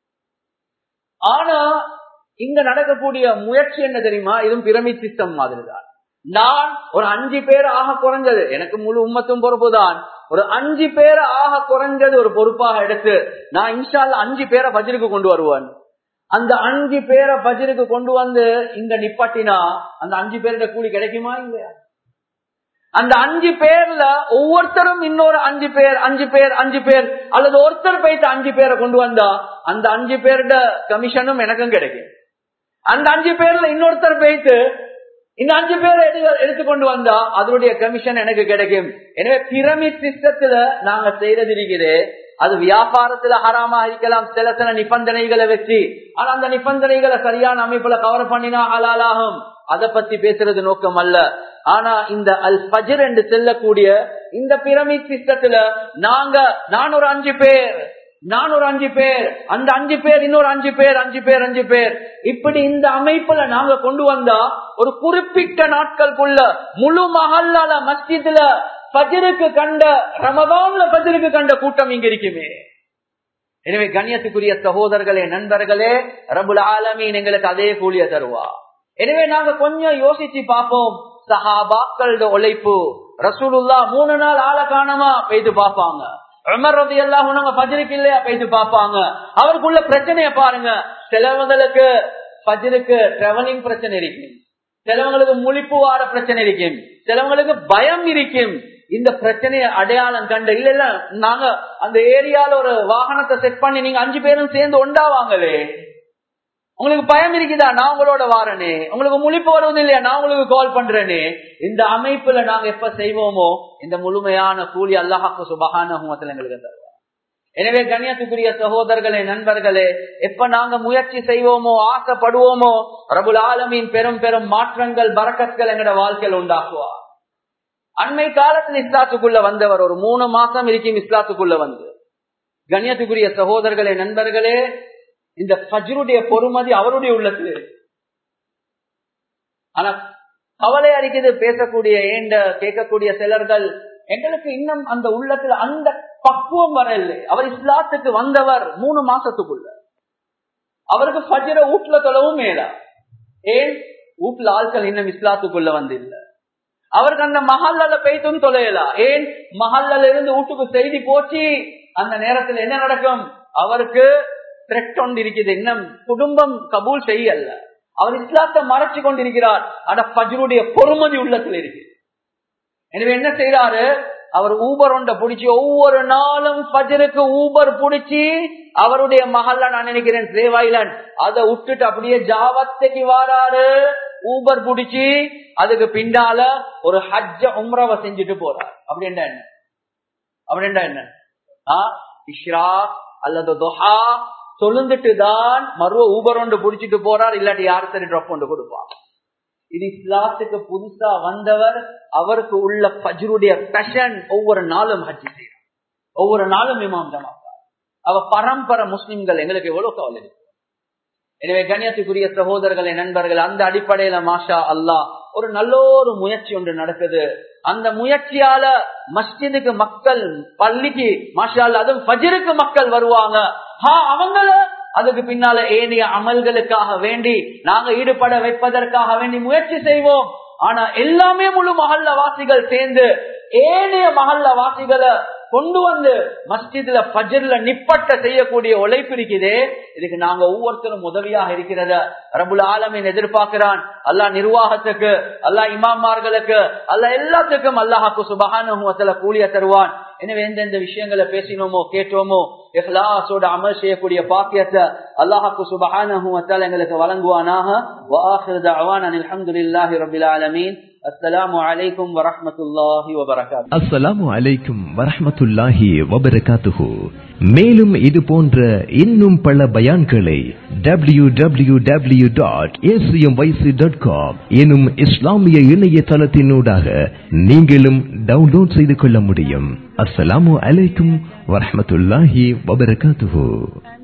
ஆனா இங்க நடக்கக்கூடிய முயற்சி என்ன தெரியுமா இதுவும் பிரமிட் சிஸ்டம் மாதிரி தான் நான் ஒரு அஞ்சு பேர் ஆக குறைஞ்சது எனக்கு முழு உம்மத்தும் பொறுப்பு தான் ஒரு அஞ்சு பேரை ஆக குறைஞ்சது ஒரு பொறுப்பாக எடுத்து நான் இன்ஷால்ல அஞ்சு பேரை பஜருக்கு கொண்டு வருவேன் அந்த அஞ்சு பேரை பஜருக்கு கொண்டு வந்து இங்க நிப்பாட்டினா அந்த அஞ்சு பேருடைய கூலி கிடைக்குமா இல்லையா அந்த அஞ்சு பேர்ல ஒவ்வொருத்தரும் இன்னொரு அஞ்சு பேர் அஞ்சு பேர் அஞ்சு பேர் அல்லது ஒருத்தர் போயிட்டு அஞ்சு பேரை கொண்டு வந்தா அந்த அஞ்சு பேருட கமிஷனும் எனக்கும் கிடைக்கும் அந்த அஞ்சு பேர்ல இன்னொருத்தர் போயிட்டு இந்த அஞ்சு பேரை எடுத்துக்கொண்டு வந்தா அதனுடைய கமிஷன் எனக்கு கிடைக்கும் எனவே பிரமிட் சிஸ்டத்துல நாங்க செய்யறது இருக்குது அது வியாபாரத்துல ஹராமா இருக்கலாம் சில சில நிபந்தனைகளை வச்சு ஆனா அந்த நிபந்தனைகளை சரியான அமைப்புல கவர் பண்ணினா ஹலாலாகும் அதை பத்தி பேசுறது நோக்கம் அல்ல ஆனா இந்த அல் பஜர் என்று செல்லக்கூடிய இந்த பிரமிட் சிஸ்டத்துல நாங்க நான் ஒரு அஞ்சு பேர் நான் ஒரு அஞ்சு பேர் அந்த அஞ்சு பேர் இன்னொரு அஞ்சு பேர் அஞ்சு பேர் அஞ்சு பேர் இப்படி இந்த அமைப்புல நாங்க கொண்டு வந்தா ஒரு குறிப்பிட்ட நாட்களுக்குள்ள முழு மஹல்லால மஸ்ஜித்ல பஜருக்கு கண்ட ரமதான்ல பஜருக்கு கண்ட கூட்டம் இங்க இருக்குமே எனவே கண்ணியத்துக்குரிய சகோதரர்களே நண்பர்களே ரபுல் ஆலமீன் எங்களுக்கு அதே கூலிய தருவா எனவே நாங்க கொஞ்சம் யோசிச்சு பார்ப்போம் சஹாபாக்களோட உழைப்பு ரசூலுல்லா மூணு நாள் ஆளை காணாம பெய்து பார்ப்பாங்க உமர் ரதி எல்லாம் பஜருக்கு இல்லையா போயிட்டு பார்ப்பாங்க அவருக்குள்ள பிரச்சனைய பாருங்க சிலவங்களுக்கு பஜருக்கு டிராவலிங் பிரச்சனை இருக்கும் சிலவங்களுக்கு முழிப்பு வார பிரச்சனை இருக்கும் சிலவங்களுக்கு பயம் இருக்கும் இந்த பிரச்சனையை அடையாளம் கண்டு இல்ல இல்ல நாங்க அந்த ஏரியால ஒரு வாகனத்தை செட் பண்ணி நீங்க அஞ்சு பேரும் சேர்ந்து ஒண்டாவாங்களே உங்களுக்கு பயம் இருக்குதா நான் உங்களோட வாரனே உங்களுக்கு முழிப்பு வருவது இல்லையா நான் உங்களுக்கு கால் பண்றேனே இந்த அமைப்புல நாங்க எப்ப செய்வோமோ இந்த முழுமையான கூலி அல்லாஹாக்கு சுபகான எங்களுக்கு தருவார் எனவே கண்ணியத்துக்குரிய சகோதரர்களே நண்பர்களே எப்ப நாங்க முயற்சி செய்வோமோ ஆசைப்படுவோமோ ரபுல் ஆலமின் பெரும் பெரும் மாற்றங்கள் பறக்கத்கள் எங்கட வாழ்க்கையில் உண்டாக்குவார் அண்மை காலத்தில் இஸ்லாத்துக்குள்ள வந்தவர் ஒரு மூணு மாசம் இருக்கும் இஸ்லாத்துக்குள்ள வந்து கண்ணியத்துக்குரிய சகோதரர்களே நண்பர்களே இந்த பஜ்ருடைய பொறுமதி அவருடைய உள்ளத்தில் ஆனா கவலை அறிக்கிறது பேசக்கூடிய ஏண்ட கேட்கக்கூடிய சிலர்கள் எங்களுக்கு இன்னும் அந்த உள்ளத்துல அந்த பக்குவம் வரல அவர் இஸ்லாத்துக்கு வந்தவர் மூணு மாசத்துக்குள்ள அவருக்கு பஜ்ர வீட்டுல தொலைவும் மேலா ஏன் வீட்டுல ஆட்கள் இன்னும் இஸ்லாத்துக்குள்ள வந்து இல்ல அவருக்கு அந்த மஹல்ல பெய்த்தும் தொலையலாம் ஏன் மஹல்ல இருந்து வீட்டுக்கு செய்தி போச்சு அந்த நேரத்தில் என்ன நடக்கும் அவருக்கு த்ரெட் ஒன்று இருக்குது இன்னும் குடும்பம் கபூல் செய்யல அவர் இஸ்லாத்தை மறைச்சு கொண்டிருக்கிறார் ஆனா பஜ்ருடைய பொறுமதி உள்ளத்தில் இருக்கு எனவே என்ன செய்யறாரு அவர் ஊபர் ஒன்றை பிடிச்சி ஒவ்வொரு நாளும் பஜருக்கு ஊபர் பிடிச்சி அவருடைய மகள்ல நான் நினைக்கிறேன் சேவாயிலன் அதை விட்டுட்டு அப்படியே ஜாவத்தைக்கு வாராரு ஊபர் பிடிச்சி அதுக்கு பின்னால ஒரு ஹஜ்ஜ உம்ரவை செஞ்சுட்டு போறார் அப்படின்டா என்ன அப்படின்டா என்ன இஷ்ரா அல்லது தொஹா சொல்லுந்துட்டு தான் மருவ ஊபர் ஒன்று புடிச்சிட்டு போறார் இல்லாட்டி யாரு சரி ட்ராப் கொண்டு கொடுப்பார் இது இஸ்லாத்துக்கு புதுசா வந்தவர் அவருக்கு உள்ள பஜ்ருடைய பேஷன் ஒவ்வொரு நாளும் ஹஜ்ஜி செய்யறார் ஒவ்வொரு நாளும் இமாம் ஜமாப்பார் அவ பரம்பரை முஸ்லிம்கள் எங்களுக்கு எவ்வளவு கவலை எனவே கண்ணியத்துக்குரிய சகோதரர்களை நண்பர்கள் அந்த அடிப்படையில மாஷா அல்லாஹ் ஒரு நல்ல ஒரு முயற்சி ஒன்று நடக்குது அந்த முயற்சியால மஸ்ஜிதுக்கு மக்கள் பள்ளிக்கு மாஷா அல்லா அதுவும் பஜருக்கு மக்கள் வருவாங்க அவங்கள அதுக்கு பின்னால ஏனைய அமல்களுக்காக வேண்டி நாங்க ஈடுபட வைப்பதற்காக வேண்டி முயற்சி செய்வோம் ஆனா எல்லாமே முழு மகல்ல வாசிகள் சேர்ந்து ஏனைய மகல்ல வாசிகளை கொண்டு வந்து மஸ்ஜித்ல பஜர்ல நிப்பட்ட செய்யக்கூடிய உழைப்பு இருக்குதே இதுக்கு நாங்க ஒவ்வொருத்தரும் உதவியாக இருக்கிறத ரபுல் ஆலமின் எதிர்பார்க்கிறான் அல்லா நிர்வாகத்துக்கு அல்லா இமாமார்களுக்கு அல்ல எல்லாத்துக்கும் அல்லாஹாக்கு சுபகான கூலிய தருவான் எனவே எந்தெந்த விஷயங்களை பேசினோமோ கேட்டோமோ இஹ்லாசோட அமல் செய்யக்கூடிய பாக்கியத்தை அல்லாஹாக்கு சுபகான எங்களுக்கு வழங்குவானாக அலமதுல்லாஹி ரபில் ஆலமீன் அஸ்ஸலாமு அலைக்கும் வரஹ்மத்துல்லாஹி வபரகாத்துஹு அஸ்ஸலாமு அலைக்கும் வரஹ்மத்துல்லாஹி வபரகாத்துஹு மேலும் இது போன்ற இன்னும் பல பயான்களை W W W dot dot com எனும் இஸ்லாமிய இணையதளத்தினூடாக நீங்களும் டவுன்லோட் செய்து கொள்ள முடியும் அஸ்ஸலாமு அலைக்கும் வரஹ்மத்துல்லாஹி வபரகாத்துஹு